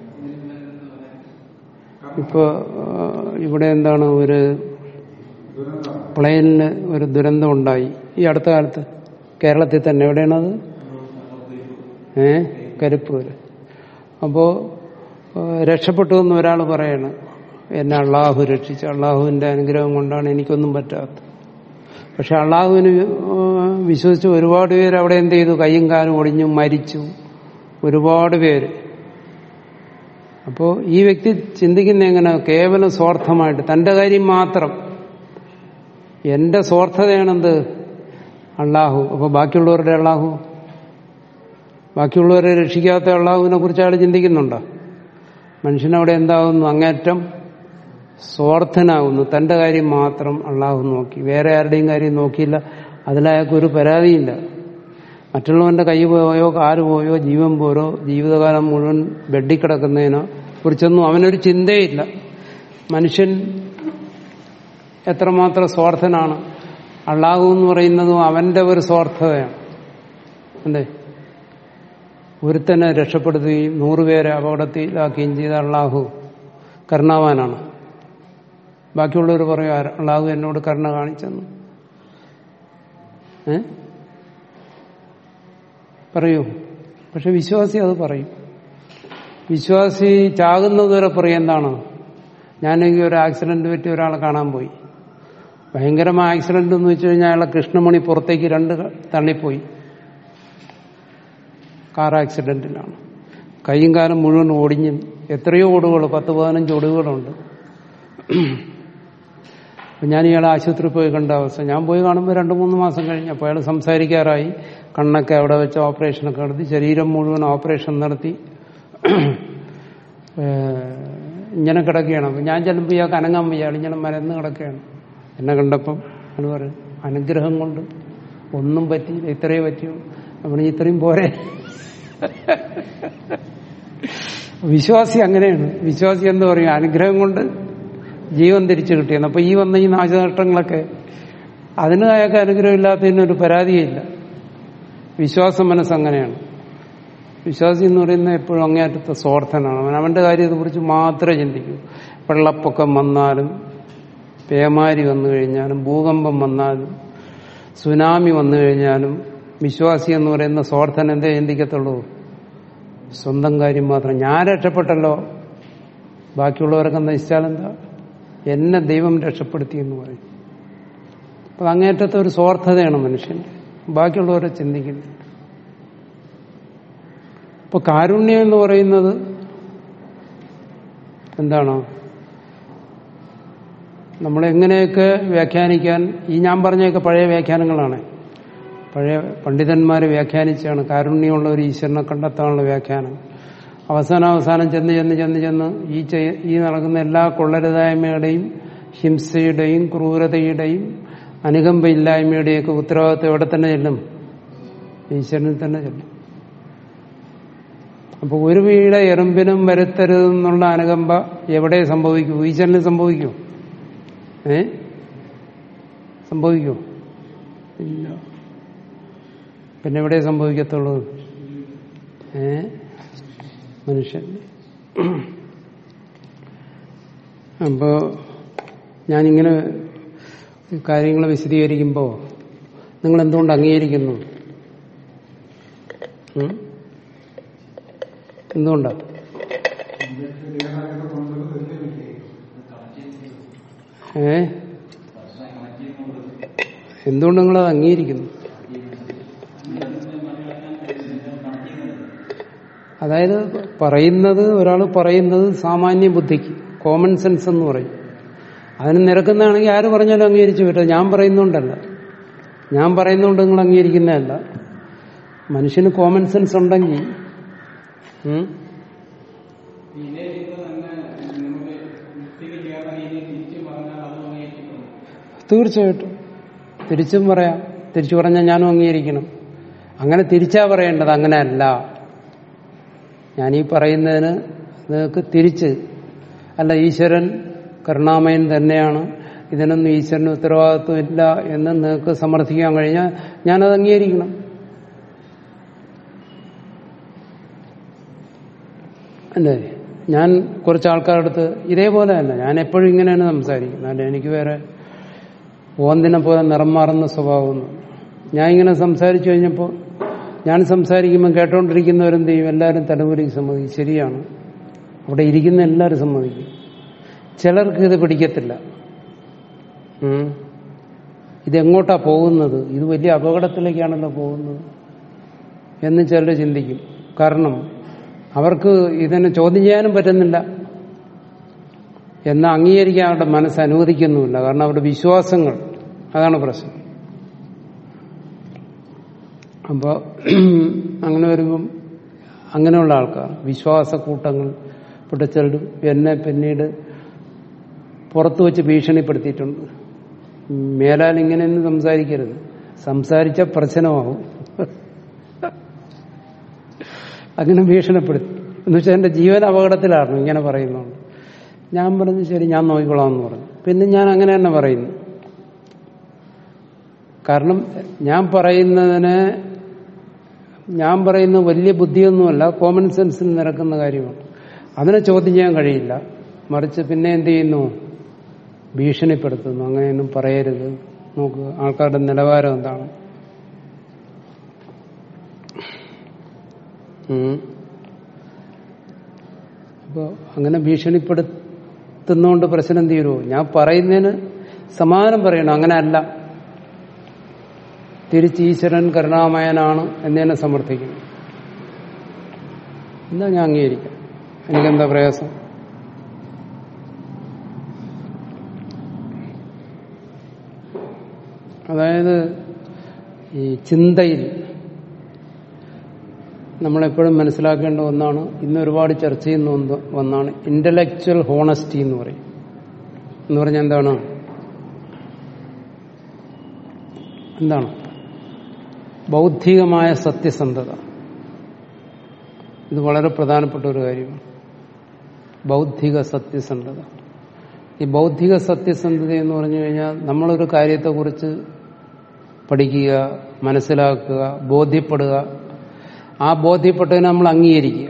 ഇപ്പൊ ആ, ഇവിടെ എന്താണ് ഒരു പ്ലെയിനിന് ഒരു ദുരന്തം ഉണ്ടായി ഈ അടുത്ത കാലത്ത് കേരളത്തിൽ തന്നെ എവിടെയാണത് ഏ കരിപ്പൂര് അപ്പോ ആ, രക്ഷപ്പെട്ടു എന്ന് ഒരാൾ പറയാണ് എന്നെ അള്ളാഹു രക്ഷിച്ചു അള്ളാഹുവിന്റെ അനുഗ്രഹം കൊണ്ടാണ് എനിക്കൊന്നും പറ്റാത്തത് പക്ഷെ അള്ളാഹുവിന് ആ, വിശ്വസിച്ച് ഒരുപാട് പേര് അവിടെ എന്ത് ചെയ്തു കയ്യും കാലും ഒടിഞ്ഞു മരിച്ചു ഒരുപാട് പേര് അപ്പോ ഈ വ്യക്തി ചിന്തിക്കുന്ന എങ്ങനെ കേവലം സ്വാർത്ഥമായിട്ട് തന്റെ കാര്യം മാത്രം എന്റെ സ്വാർത്ഥതയാണെന്ത് അള്ളാഹു അപ്പൊ ബാക്കിയുള്ളവരുടെ അള്ളാഹു ബാക്കിയുള്ളവരെ രക്ഷിക്കാത്ത അള്ളാഹുവിനെ കുറിച്ച് അയാൾ ചിന്തിക്കുന്നുണ്ടോ മനുഷ്യനവിടെ എന്താകുന്നു അങ്ങേറ്റം സ്വാർത്ഥനാകുന്നു തന്റെ കാര്യം മാത്രം അള്ളാഹു നോക്കി വേറെ ആരുടെയും കാര്യം നോക്കിയില്ല അതിലയാൾക്ക് ഒരു പരാതിയില്ല മറ്റുള്ളവന്റെ കൈ പോയോ കാല് പോയോ ജീവൻ പോരോ ജീവിതകാലം മുഴുവൻ ബെഡിൽ കിടക്കുന്നതിനോ കുറിച്ചൊന്നും അവനൊരു ചിന്തയില്ല മനുഷ്യൻ എത്രമാത്രം സ്വാർത്ഥനാണ് അള്ളാഹു എന്ന് പറയുന്നതും അവന്റെ ഒരു സ്വാർത്ഥതയാണ് അല്ലേ ഒരുത്തനെ രക്ഷപ്പെടുത്തുകയും നൂറുപേരെ അപകടത്തിലാക്കുകയും ചെയ്ത അള്ളാഹു കരുണാവാനാണ് ബാക്കിയുള്ളവർ പറയും "ആ, അള്ളാഹു എന്നോട് കരുണ കാണിച്ചെന്ന് ഏ പറയൂ പക്ഷെ വിശ്വാസി അത് പറയും വിശ്വാസി ചാകുന്നതുവരെ പറയും എന്താണ് ഞാനെങ്കിൽ ഒരു ആക്സിഡന്റ് പറ്റി ഒരാളെ കാണാൻ പോയി ഭയങ്കരമായ ആക്സിഡന്റ് എന്ന് വെച്ച് കഴിഞ്ഞാൽ അയാളെ കൃഷ്ണമണി പുറത്തേക്ക് രണ്ട് തള്ളിപ്പോയി കാർ ആക്സിഡന്റിലാണ് കൈയും കാലം മുഴുവൻ ഓടിഞ്ഞ് എത്രയോ ഓടുകൾ പത്ത് പതിനഞ്ച് ഓടുകളുണ്ട് അപ്പൊ ഞാൻ ഇയാളെ ആശുപത്രി പോയി കണ്ട അവസ്ഥ ഞാൻ പോയി കാണുമ്പോൾ രണ്ട് മൂന്ന് മാസം കഴിഞ്ഞപ്പോൾ അയാൾ സംസാരിക്കാറായി കണ്ണൊക്കെ അവിടെ വെച്ച് ഓപ്പറേഷനൊക്കെ നടത്തി ശരീരം മുഴുവൻ ഓപ്പറേഷൻ നടത്തി ഏഹ് ഇങ്ങനെ കിടക്കുകയാണ് അപ്പൊ ഞാൻ ചെല്ലുമ്പോൾ ഇയാൾക്ക് അനങ്ങാൻ വയ്യ അയാൾ ഇങ്ങനെ മരന്ന് കിടക്കുകയാണ് എന്നെ കണ്ടപ്പം എന്ന് പറയും അനുഗ്രഹം കൊണ്ട് ഒന്നും പറ്റിയില്ല ഇത്രയേ പറ്റിയുള്ളൂ അപ്പോൾ ഇത്രയും പോരെ വിശ്വാസി അങ്ങനെയാണ് വിശ്വാസി എന്ന് പറയും അനുഗ്രഹം കൊണ്ട് ജീവൻ തിരിച്ചു കിട്ടിയെന്ന് അപ്പൊ ഈ വന്ന ഈ നാശനഷ്ടങ്ങളൊക്കെ അതിന് അയാൾക്ക് അനുഗ്രഹം ഇല്ലാത്തതിനൊരു പരാതിയില്ല വിശ്വാസ മനസ്സ് അങ്ങനെയാണ് വിശ്വാസി എന്ന് പറയുന്നത് എപ്പോഴും അങ്ങേയറ്റത്തെ സ്വാർത്ഥനാണ് അവൻ അവന്റെ കാര്യത്തെക്കുറിച്ച് മാത്രമേ ചിന്തിക്കൂ വെള്ളപ്പൊക്കം വന്നാലും പേമാരി വന്നു കഴിഞ്ഞാലും ഭൂകമ്പം വന്നാലും സുനാമി വന്നു കഴിഞ്ഞാലും വിശ്വാസി എന്ന് പറയുന്ന സ്വാർത്ഥൻ എന്തേ ചിന്തിക്കത്തുള്ളൂ സ്വന്തം കാര്യം മാത്രം ഞാൻ രക്ഷപ്പെട്ടല്ലോ ബാക്കിയുള്ളവരൊക്കെ നശിച്ചാലെന്താ എന്നെ ദൈവം രക്ഷപ്പെടുത്തി എന്ന് പറയും അപ്പൊ അങ്ങേറ്റത്തെ ഒരു സ്വാർത്ഥതയാണ് മനുഷ്യന്റെ ബാക്കിയുള്ളവരെ ചിന്തിക്കുന്നത് അപ്പൊ കാരുണ്യം എന്ന് പറയുന്നത് എന്താണ് നമ്മളെങ്ങനെയൊക്കെ വ്യാഖ്യാനിക്കാൻ ഈ ഞാൻ പറഞ്ഞൊക്കെ പഴയ വ്യാഖ്യാനങ്ങളാണ് പഴയ പണ്ഡിതന്മാരെ വ്യാഖ്യാനിച്ചാണ് കാരുണ്യമുള്ള ഒരു ഈശ്വരനെ കണ്ടെത്താനുള്ള വ്യാഖ്യാനം അവസാനം അവസാനം ചെന്ന് ചെന്ന് ചെന്ന് ചെന്ന് ഈ ചെയ്യ- ഈ നടക്കുന്ന എല്ലാ കൊള്ളരുതായ്മയുടെയും ഹിംസയുടെയും ക്രൂരതയുടെയും അനുകമ്പയില്ലായ്മയുടെയൊക്കെ ഉത്തരവാദിത്വം എവിടെ തന്നെ ചെല്ലും ഈശ്വരനിൽ തന്നെ ചെല്ലും അപ്പൊ ഒരു വീട് എറുമ്പിനും വരുത്തരുതെന്നുള്ള അനുകമ്പ എവിടെ സംഭവിക്കൂ ഈശ്വരന് സംഭവിക്കൂ ഏ സംഭവിക്കൂ ഇല്ല പിന്നെ എവിടെ സംഭവിക്കത്തുള്ളൂ ഏ മനുഷ്യൻ അപ്പോ ഞാനിങ്ങനെ കാര്യങ്ങൾ വിശദീകരിക്കുമ്പോൾ നിങ്ങൾ എന്തുകൊണ്ട് അംഗീകരിക്കുന്നു ഉം? എന്തുകൊണ്ടാ ഏ എന്തുകൊണ്ട് നിങ്ങളത് അംഗീകരിക്കുന്നു അതായത് പറയുന്നത് ഒരാൾ പറയുന്നത് സാമാന്യ ബുദ്ധിക്ക് കോമൺ സെൻസ് എന്ന് പറയും അതിന് നിരക്കുന്നതാണെങ്കിൽ ആര് പറഞ്ഞാലും അംഗീകരിച്ചു പറ്റും ഞാൻ പറയുന്നതുകൊണ്ടല്ല ഞാൻ പറയുന്നതുകൊണ്ട് നിങ്ങൾ അംഗീകരിക്കുന്നതല്ല മനുഷ്യന് കോമൺ സെൻസ് ഉണ്ടെങ്കിൽ ഉം, തീർച്ചയായിട്ടും തിരിച്ചും പറയാം തിരിച്ചു പറഞ്ഞാൽ ഞാനും അംഗീകരിക്കണം അങ്ങനെ തിരിച്ചാ പറയേണ്ടത് അങ്ങനെയല്ല ഞാൻ ഈ പറയുന്നതിന് നിങ്ങൾക്ക് തിരിച്ച് അല്ല ഈശ്വരൻ കരുണാമയൻ തന്നെയാണ് ഇതിനൊന്നും ഈശ്വരന് ഉത്തരവാദിത്വം ഇല്ല എന്ന് നിങ്ങൾക്ക് സമർത്ഥിക്കാൻ കഴിഞ്ഞാൽ ഞാനത് അംഗീകരിക്കണം അല്ലേ ഞാൻ കുറച്ച് ആൾക്കാരുടെ അടുത്ത് ഇതേപോലെ തന്നെ ഞാൻ എപ്പോഴും ഇങ്ങനെയാണ് സംസാരിക്കുന്നത് അല്ല എനിക്ക് വേറെ ഓന്തിനെ പോലെ നിറം മാറുന്ന സ്വഭാവമൊന്നും ഞാൻ ഇങ്ങനെ സംസാരിച്ചു കഴിഞ്ഞപ്പോൾ ഞാൻ സംസാരിക്കുമ്പോൾ കേട്ടോണ്ടിരിക്കുന്നവരെന്ത് ചെയ്യും എല്ലാവരും തലമുറയ്ക്ക് സമ്മതിക്കും ശരിയാണ് അവിടെ ഇരിക്കുന്ന എല്ലാവരും സമ്മതിക്കും ചിലർക്ക് ഇത് പിടിക്കത്തില്ല ഉം. ഇതെങ്ങോട്ടാ പോകുന്നത് ഇത് വലിയ അപകടത്തിലേക്കാണല്ലോ പോകുന്നത് എന്ന് ചിലർ ചിന്തിക്കും കാരണം അവർക്ക് ഇതിനെ ചോദ്യം ചെയ്യാനും പറ്റുന്നില്ല എന്നാൽ അംഗീകരിക്കാൻ അവരുടെ മനസ്സ് അനുവദിക്കുന്നുമില്ല കാരണം അവരുടെ വിശ്വാസങ്ങൾ അതാണ് പ്രശ്നം അപ്പോൾ അങ്ങനെ വരുമ്പം അങ്ങനെയുള്ള ആൾക്കാർ വിശ്വാസ കൂട്ടങ്ങൾ പെട്ട ചിലർ എന്നെ പിന്നീട് പുറത്തു വെച്ച് ഭീഷണിപ്പെടുത്തിയിട്ടുണ്ട് മേലാൽ ഇങ്ങനെയൊന്നും സംസാരിക്കരുത് സംസാരിച്ച പ്രശ്നമാവും അങ്ങനെ ഭീഷണിപ്പെടുത്തി എന്ന് വെച്ചാൽ എന്റെ ജീവൻ അപകടത്തിലാണ് ഇങ്ങനെ പറയുന്നുണ്ട് ഞാൻ പറഞ്ഞു ശരി ഞാൻ നോക്കിക്കൊള്ളാം എന്ന് പറഞ്ഞു പിന്നെ ഞാൻ അങ്ങനെ തന്നെ പറയുന്നു കാരണം ഞാൻ പറയുന്നതിന് ഞാൻ പറയുന്ന വലിയ ബുദ്ധിയൊന്നുമല്ല കോമൺ സെൻസിൽ നിരക്കുന്ന കാര്യമാണ് അതിനെ ചോദ്യം ചെയ്യാൻ കഴിയില്ല മറിച്ച് പിന്നെ എന്ത് ചെയ്യുന്നു ഭീഷണിപ്പെടുത്തുന്നു അങ്ങനെയൊന്നും പറയരുത് നോക്ക് ആൾക്കാരുടെ നിലവാരം എന്താണ് ഉം. അപ്പോ അങ്ങനെ ഭീഷണിപ്പെടുത്തുന്നോണ്ട് പ്രശ്നം തീരുമോ ഞാൻ പറയുന്നതിന് സമാധാനം പറയണം അങ്ങനെ അല്ല തിരിച്ച് ഈശ്വരൻ കരുണാമയനാണ് എന്നതിനെ സമർത്ഥിക്കുന്നു എന്താ ഞാൻ അംഗീകരിക്കാം എനിക്കെന്താ പ്രയാസം അതായത് ഈ ചിന്തയിൽ നമ്മളെപ്പോഴും മനസ്സിലാക്കേണ്ട ഒന്നാണ് ഇന്ന് ഒരുപാട് ചർച്ച ചെയ്യുന്ന ഒന്ന് ഒന്നാണ് ഇന്റലക്ച്വൽ ഹോണസ്റ്റി എന്ന് പറയും എന്ന് പറഞ്ഞാൽ എന്താണ് എന്താണ് ബൗദ്ധികമായ സത്യസന്ധത ഇത് വളരെ പ്രധാനപ്പെട്ട ഒരു കാര്യമാണ് ബൗദ്ധിക സത്യസന്ധത ഈ ബൗദ്ധിക സത്യസന്ധത എന്ന് പറഞ്ഞു കഴിഞ്ഞാൽ നമ്മളൊരു കാര്യത്തെക്കുറിച്ച് പഠിക്കുക മനസ്സിലാക്കുക ബോധ്യപ്പെടുക ആ ബോധ്യപ്പെട്ടതിനെ നമ്മൾ അംഗീകരിക്കുക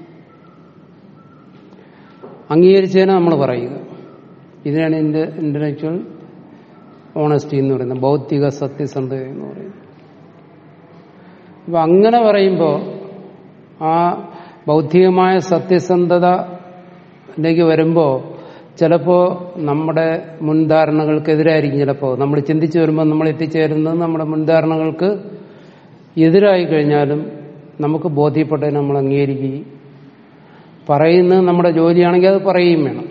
അംഗീകരിച്ചതിനെ നമ്മൾ പറയുക ഇതിനാണ് ഇന്റ ഇന്റലക്ച്വൽ ഓണസ്റ്റി എന്ന് പറയുന്നത് ബൗദ്ധിക സത്യസന്ധത എന്ന് പറയുന്നത് അപ്പൊ അങ്ങനെ പറയുമ്പോൾ ആ ബൗദ്ധികമായ സത്യസന്ധതയിലേക്ക് വരുമ്പോൾ ചിലപ്പോൾ നമ്മുടെ മുൻധാരണകൾക്കെതിരായിരിക്കും ചിലപ്പോൾ നമ്മൾ ചിന്തിച്ചു വരുമ്പോൾ നമ്മൾ എത്തിച്ചേരുന്നത് നമ്മുടെ മുൻധാരണകൾക്ക് എതിരായി കഴിഞ്ഞാലും നമുക്ക് ബോധ്യപ്പെട്ടതിനെ നമ്മൾ അംഗീകരിക്കുകയും പറയുന്നത് നമ്മുടെ ജോലിയാണെങ്കിൽ അത് പറയുകയും വേണം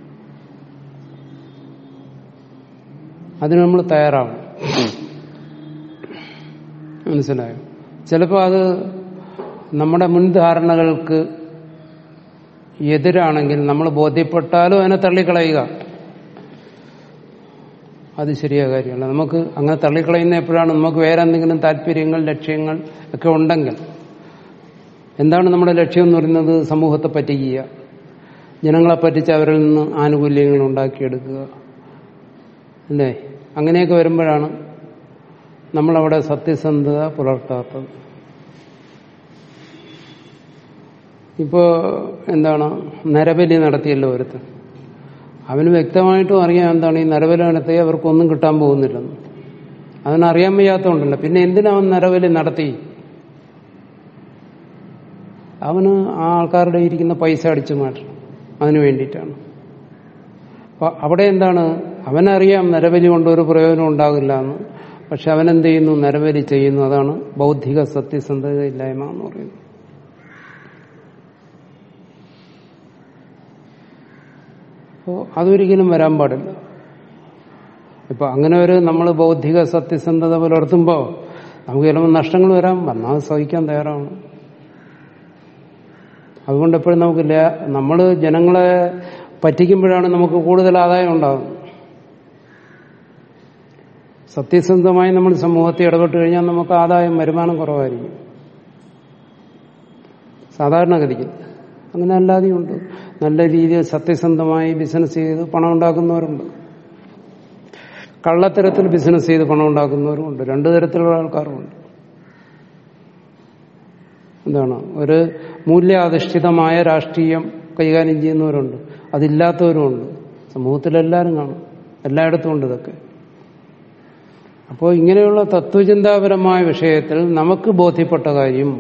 അതിന് നമ്മൾ തയ്യാറാവണം മനസ്സിലായോ ചിലപ്പോൾ അത് നമ്മുടെ മുൻധാരണകൾക്ക് എതിരാണെങ്കിൽ നമ്മൾ ബോധ്യപ്പെട്ടാലും അതിനെ തള്ളിക്കളയുക അത് ശരിയായ കാര്യമല്ല നമുക്ക് അങ്ങനെ തള്ളിക്കളയുന്ന എപ്പോഴാണ് നമുക്ക് വേറെ എന്തെങ്കിലും താല്പര്യങ്ങൾ ലക്ഷ്യങ്ങൾ ഒക്കെ ഉണ്ടെങ്കിൽ എന്താണ് നമ്മുടെ ലക്ഷ്യം എന്ന് പറയുന്നത് സമൂഹത്തെ പറ്റിക്കുക ജനങ്ങളെ പറ്റിച്ച് അവരിൽ നിന്ന് ആനുകൂല്യങ്ങൾ ഉണ്ടാക്കിയെടുക്കുക അല്ലേ അങ്ങനെയൊക്കെ വരുമ്പോഴാണ് നമ്മളവിടെ സത്യസന്ധത പുലർത്താത്തത് ഇപ്പോ എന്താണ് നരബലി നടത്തിയല്ലോ ഒരുത്തൻ അവന് വ്യക്തമായിട്ടും അറിയാം എന്താണ് ഈ നരബലി നടത്തി അവർക്കൊന്നും കിട്ടാൻ പോകുന്നില്ലെന്ന് അവനറിയാൻ വയ്യാത്തതുകൊണ്ടല്ല പിന്നെ എന്തിനാ അവൻ നരബലി നടത്തി അവന് ആ ആൾക്കാരുടെ ഇരിക്കുന്ന പൈസ അടിച്ചു മാറ്റണം അതിനു വേണ്ടിയിട്ടാണ് അപ്പൊ അവിടെ എന്താണ് അവനറിയാം നരബലി കൊണ്ട് ഒരു പ്രയോജനം ഉണ്ടാകില്ല എന്ന് പക്ഷെ അവനെന്ത് ചെയ്യുന്നു നരബലി ചെയ്യുന്നു അതാണ് ബൗദ്ധിക സത്യസന്ധത ഇല്ലായ്മ എന്ന് പറയുന്നത് അപ്പോൾ അതൊരിക്കലും വരാൻ പാടില്ല ഇപ്പൊ അങ്ങനെ ഒരു നമ്മൾ ബൗദ്ധിക സത്യസന്ധത പുലർത്തുമ്പോൾ നമുക്ക് ചിലപ്പോൾ നഷ്ടങ്ങൾ വരാൻ വന്നാൽ അത് സഹിക്കാൻ തയ്യാറാണ് അതുകൊണ്ട് എപ്പോഴും നമുക്ക് നമ്മൾ ജനങ്ങളെ പറ്റിക്കുമ്പോഴാണ് നമുക്ക് കൂടുതൽ ആദായം ഉണ്ടാകുന്നത് സത്യസന്ധമായി നമ്മൾ സമൂഹത്തിൽ ഇടപെട്ട് കഴിഞ്ഞാൽ നമുക്ക് ആദായം വരുമാനം കുറവായിരിക്കും സാധാരണഗതിക്ക് അങ്ങനെ അല്ലാതെയും ഉണ്ട് നല്ല രീതിയിൽ സത്യസന്ധമായി ബിസിനസ് ചെയ്ത് പണം ഉണ്ടാക്കുന്നവരുണ്ട് കള്ളത്തരത്തിൽ ബിസിനസ് ചെയ്ത് പണം ഉണ്ടാക്കുന്നവരുമുണ്ട് രണ്ടു തരത്തിലുള്ള ആൾക്കാരുമുണ്ട് എന്താണ് ഒരു മൂല്യാധിഷ്ഠിതമായ രാഷ്ട്രീയം കൈകാര്യം ചെയ്യുന്നവരുണ്ട് അതില്ലാത്തവരുമുണ്ട് സമൂഹത്തിലെല്ലാവരും കാണും എല്ലായിടത്തും ഉണ്ട് ഇതൊക്കെ അപ്പോൾ ഇങ്ങനെയുള്ള തത്വചിന്താപരമായ വിഷയത്തിൽ നമുക്ക് ബോധ്യപ്പെട്ട കാര്യം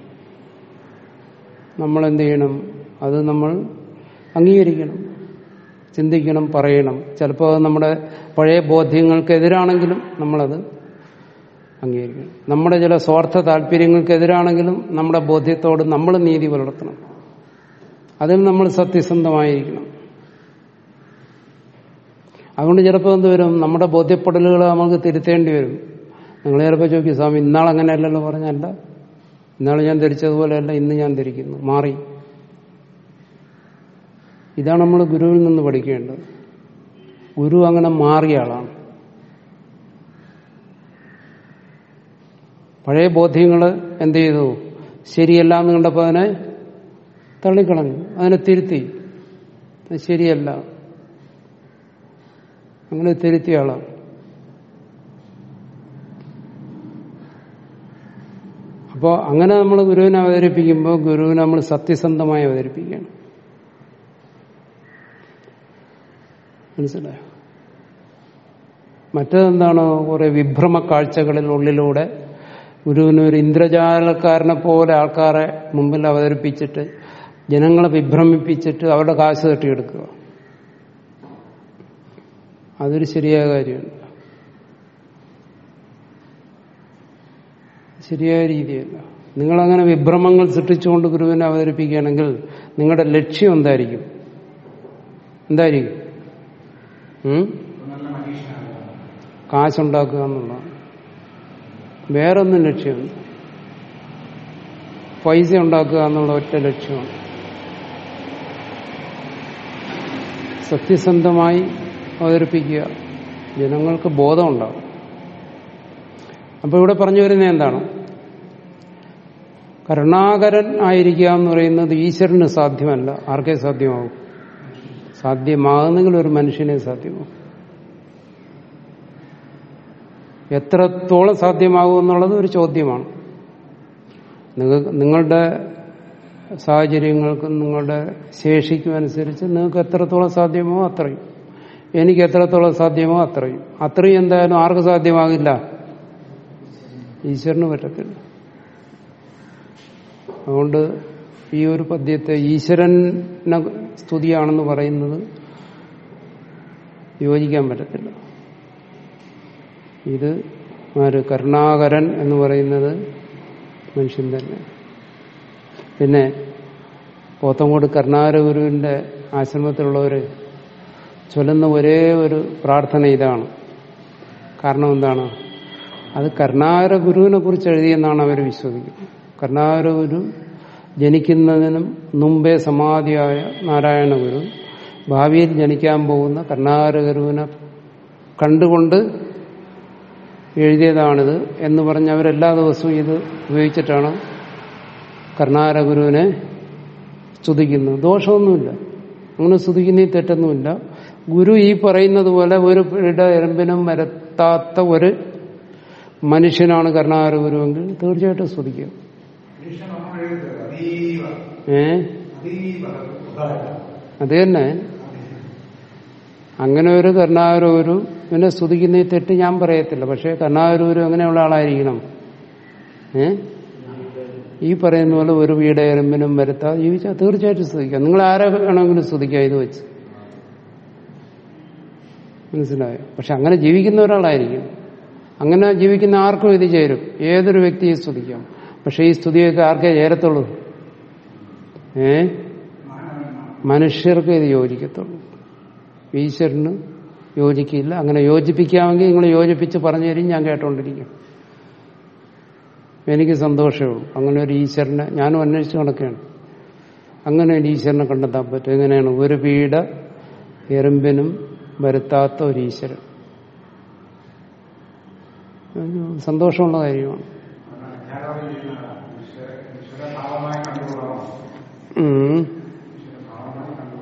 നമ്മൾ എന്ത് ചെയ്യണം അത് നമ്മൾ അംഗീകരിക്കണം ചിന്തിക്കണം പറയണം ചിലപ്പോൾ അത് നമ്മുടെ പഴയ ബോധ്യങ്ങൾക്കെതിരാണെങ്കിലും നമ്മളത് അംഗീകരിക്കണം നമ്മുടെ ചില സ്വാർത്ഥ താല്പര്യങ്ങൾക്കെതിരാണെങ്കിലും നമ്മുടെ ബോധ്യത്തോട് നമ്മൾ നീതി പുലർത്തണം അതിൽ നമ്മൾ സത്യസന്ധമായിരിക്കണം അതുകൊണ്ട് ചിലപ്പോൾ എന്ത് വരും നമ്മുടെ ബോധ്യപ്പെടലുകൾ നമുക്ക് തിരുത്തേണ്ടി വരും നിങ്ങൾ ചിലപ്പോൾ ചോദിക്കും സ്വാമി ഇന്നാൾ അങ്ങനെയല്ലല്ലോ പറഞ്ഞല്ല ഇന്നാൾ ഞാൻ ധരിച്ചതുപോലെയല്ല ഇന്ന് ഞാൻ ധരിക്കുന്നു മാറി ഇതാണ് നമ്മൾ ഗുരുവിൽ നിന്ന് പഠിക്കേണ്ടത് ഗുരു അങ്ങനെ മാറിയ ആളാണ് പഴയ ബോധ്യങ്ങൾ എന്ത് ചെയ്തു ശരിയല്ല എന്ന് കണ്ടപ്പോൾ അതിനെ തള്ളിക്കളഞ്ഞു അതിനെ തിരുത്തി അത് ശരിയല്ല അങ്ങനെ തിരുത്തിയ ആളാണ് അപ്പോൾ അങ്ങനെ നമ്മൾ ഗുരുവിനെ അവതരിപ്പിക്കുമ്പോൾ ഗുരുവിനെ നമ്മൾ സത്യസന്ധമായി അവതരിപ്പിക്കുകയാണ് മനസ്സിലായോ മറ്റതെന്താണ് കുറെ വിഭ്രമ കാഴ്ചകളിൽ ഉള്ളിലൂടെ ഗുരുവിന് ഒരു ഇന്ദ്രജാലക്കാരനെ പോലെ ആൾക്കാരെ മുമ്പിൽ അവതരിപ്പിച്ചിട്ട് ജനങ്ങളെ വിഭ്രമിപ്പിച്ചിട്ട് അവരുടെ കാശ് തട്ടിയെടുക്കുക അതൊരു ശരിയായ കാര്യമാണ് ശരിയായ രീതിയല്ല നിങ്ങളങ്ങനെ വിഭ്രമങ്ങൾ സൃഷ്ടിച്ചുകൊണ്ട് ഗുരുവിനെ അവതരിപ്പിക്കുകയാണെങ്കിൽ നിങ്ങളുടെ ലക്ഷ്യം എന്തായിരിക്കും എന്തായിരിക്കും ഉം? കാശുണ്ടാക്കുക എന്നുള്ളതാണ് വേറൊന്നും ലക്ഷ്യമുണ്ട് പൈസ ഉണ്ടാക്കുക എന്നുള്ള ഒറ്റ ലക്ഷ്യമാണ് സത്യസന്ധമായി അവതരിപ്പിക്കുക ജനങ്ങൾക്ക് ബോധമുണ്ടാകും അപ്പൊ ഇവിടെ പറഞ്ഞു വരുന്നത് എന്താണ് കരുണാകരൻ ആയിരിക്കുക എന്ന് പറയുന്നത് ഈശ്വരന് സാധ്യമല്ല ആർക്കേ സാധ്യമാകും സാധ്യമാകുന്നെങ്കിൽ ഒരു മനുഷ്യനെ സാധ്യമാകും എത്രത്തോളം സാധ്യമാകും എന്നുള്ളത് ഒരു ചോദ്യമാണ് നിങ്ങൾ നിങ്ങളുടെ സാഹചര്യങ്ങൾക്കും നിങ്ങളുടെ ശേഷിക്കും അനുസരിച്ച് നിങ്ങൾക്ക് എത്രത്തോളം സാധ്യമോ അത്രയും എനിക്ക് എത്രത്തോളം സാധ്യമോ അത്രയും അത്രയും എന്തായാലും ആർക്ക് സാധ്യമാകില്ല ഈശ്വരന് പറ്റത്തില്ല അതുകൊണ്ട് ഈ ഒരു പദ്യത്തെ ഈശ്വരനെ സ്തുതിയാണെന്ന് പറയുന്നത് യോജിക്കാൻ പറ്റത്തില്ല ഇത് ആര് കരുണാകരൻ എന്ന് പറയുന്നത് മനുഷ്യൻ തന്നെ പിന്നെ പോത്തങ്കോട് കരുണാകര ഗുരുവിന്റെ ആശ്രമത്തിലുള്ളവർ ചൊല്ലുന്ന ഒരേ ഒരു പ്രാർത്ഥന ഇതാണ് കാരണം എന്താണ് അത് കരുണാകര ഗുരുവിനെ കുറിച്ച് എഴുതിയെന്നാണ് അവർ വിശ്വസിക്കുന്നത് കരുണാകര ഗുരു ജനിക്കുന്നതിനും മുമ്പേ സമാധിയായ നാരായണ ഗുരു ഭാവിയിൽ ജനിക്കാൻ പോകുന്ന കരുണാകര ഗുരുവിനെ കണ്ടുകൊണ്ട് എഴുതിയതാണിത് എന്ന് പറഞ്ഞ് അവരെല്ലാ ദിവസവും ഇത് ഉപയോഗിച്ചിട്ടാണ് കർണാര ഗുരുവിനെ സ്തുതിക്കുന്നത് ദോഷമൊന്നുമില്ല അങ്ങനെ സ്തുതിക്കുന്നതിൽ തെറ്റൊന്നുമില്ല ഗുരു ഈ പറയുന്നത് പോലെ ഒരു ഇട എറുമ്പിനും വരത്താത്ത ഒരു മനുഷ്യനാണ് കർണാകര ഗുരുവെങ്കിൽ തീർച്ചയായിട്ടും സ്തുതിക്കുക ഏ അത് തന്നെ അങ്ങനെ ഒരു കർണാകര ഗുരു പിന്നെ സ്തുതിക്കുന്നതിൽ തെറ്റ് ഞാൻ പറയത്തില്ല പക്ഷെ കർണാകര ഗുരു എങ്ങനെയുള്ള ആളായിരിക്കണം ഏ ഈ പറയുന്ന പോലെ ഒരു വീട് എറുമ്പിനും വരുത്താതെ ജീവിച്ചാൽ തീർച്ചയായിട്ടും സ്തുതിക്കാം നിങ്ങൾ ആരെ വേണമെങ്കിലും സ്തുതിക്കാം ഇത് വെച്ച് മനസ്സിലായോ പക്ഷെ അങ്ങനെ ജീവിക്കുന്ന ഒരാളായിരിക്കും അങ്ങനെ ജീവിക്കുന്ന ആർക്കും ഇത് ചേരും ഏതൊരു വ്യക്തിയെ സ്തുതിക്കാം പക്ഷെ ഈ സ്തുതിയൊക്കെ ആർക്കേ ചേരത്തുള്ളൂ ഏ മനുഷ്യർക്ക് ഇത് യോജിക്കത്തുള്ളൂ ഈശ്വരന് യോജിക്കില്ല അങ്ങനെ യോജിപ്പിക്കാമെങ്കിൽ നിങ്ങൾ യോജിപ്പിച്ച് പറഞ്ഞു തരും ഞാൻ കേട്ടോണ്ടിരിക്കും എനിക്ക് സന്തോഷമേ ഉള്ളൂ അങ്ങനെ ഒരു ഈശ്വരനെ ഞാനും അന്വേഷിച്ച് നടക്കുകയാണ് അങ്ങനെ ഒരു ഈശ്വരനെ കണ്ടെത്താൻ പറ്റും എങ്ങനെയാണ് ഒരു പീഡ എറുമ്പിനും വരുത്താത്ത ഒരു ഈശ്വരൻ അത് സന്തോഷമുള്ള കാര്യമാണ് അജ്ഞാനം ഈശ്വര ഈശ്വരഭാവമായി കണ്ടുകൊള്ളണം ഉം.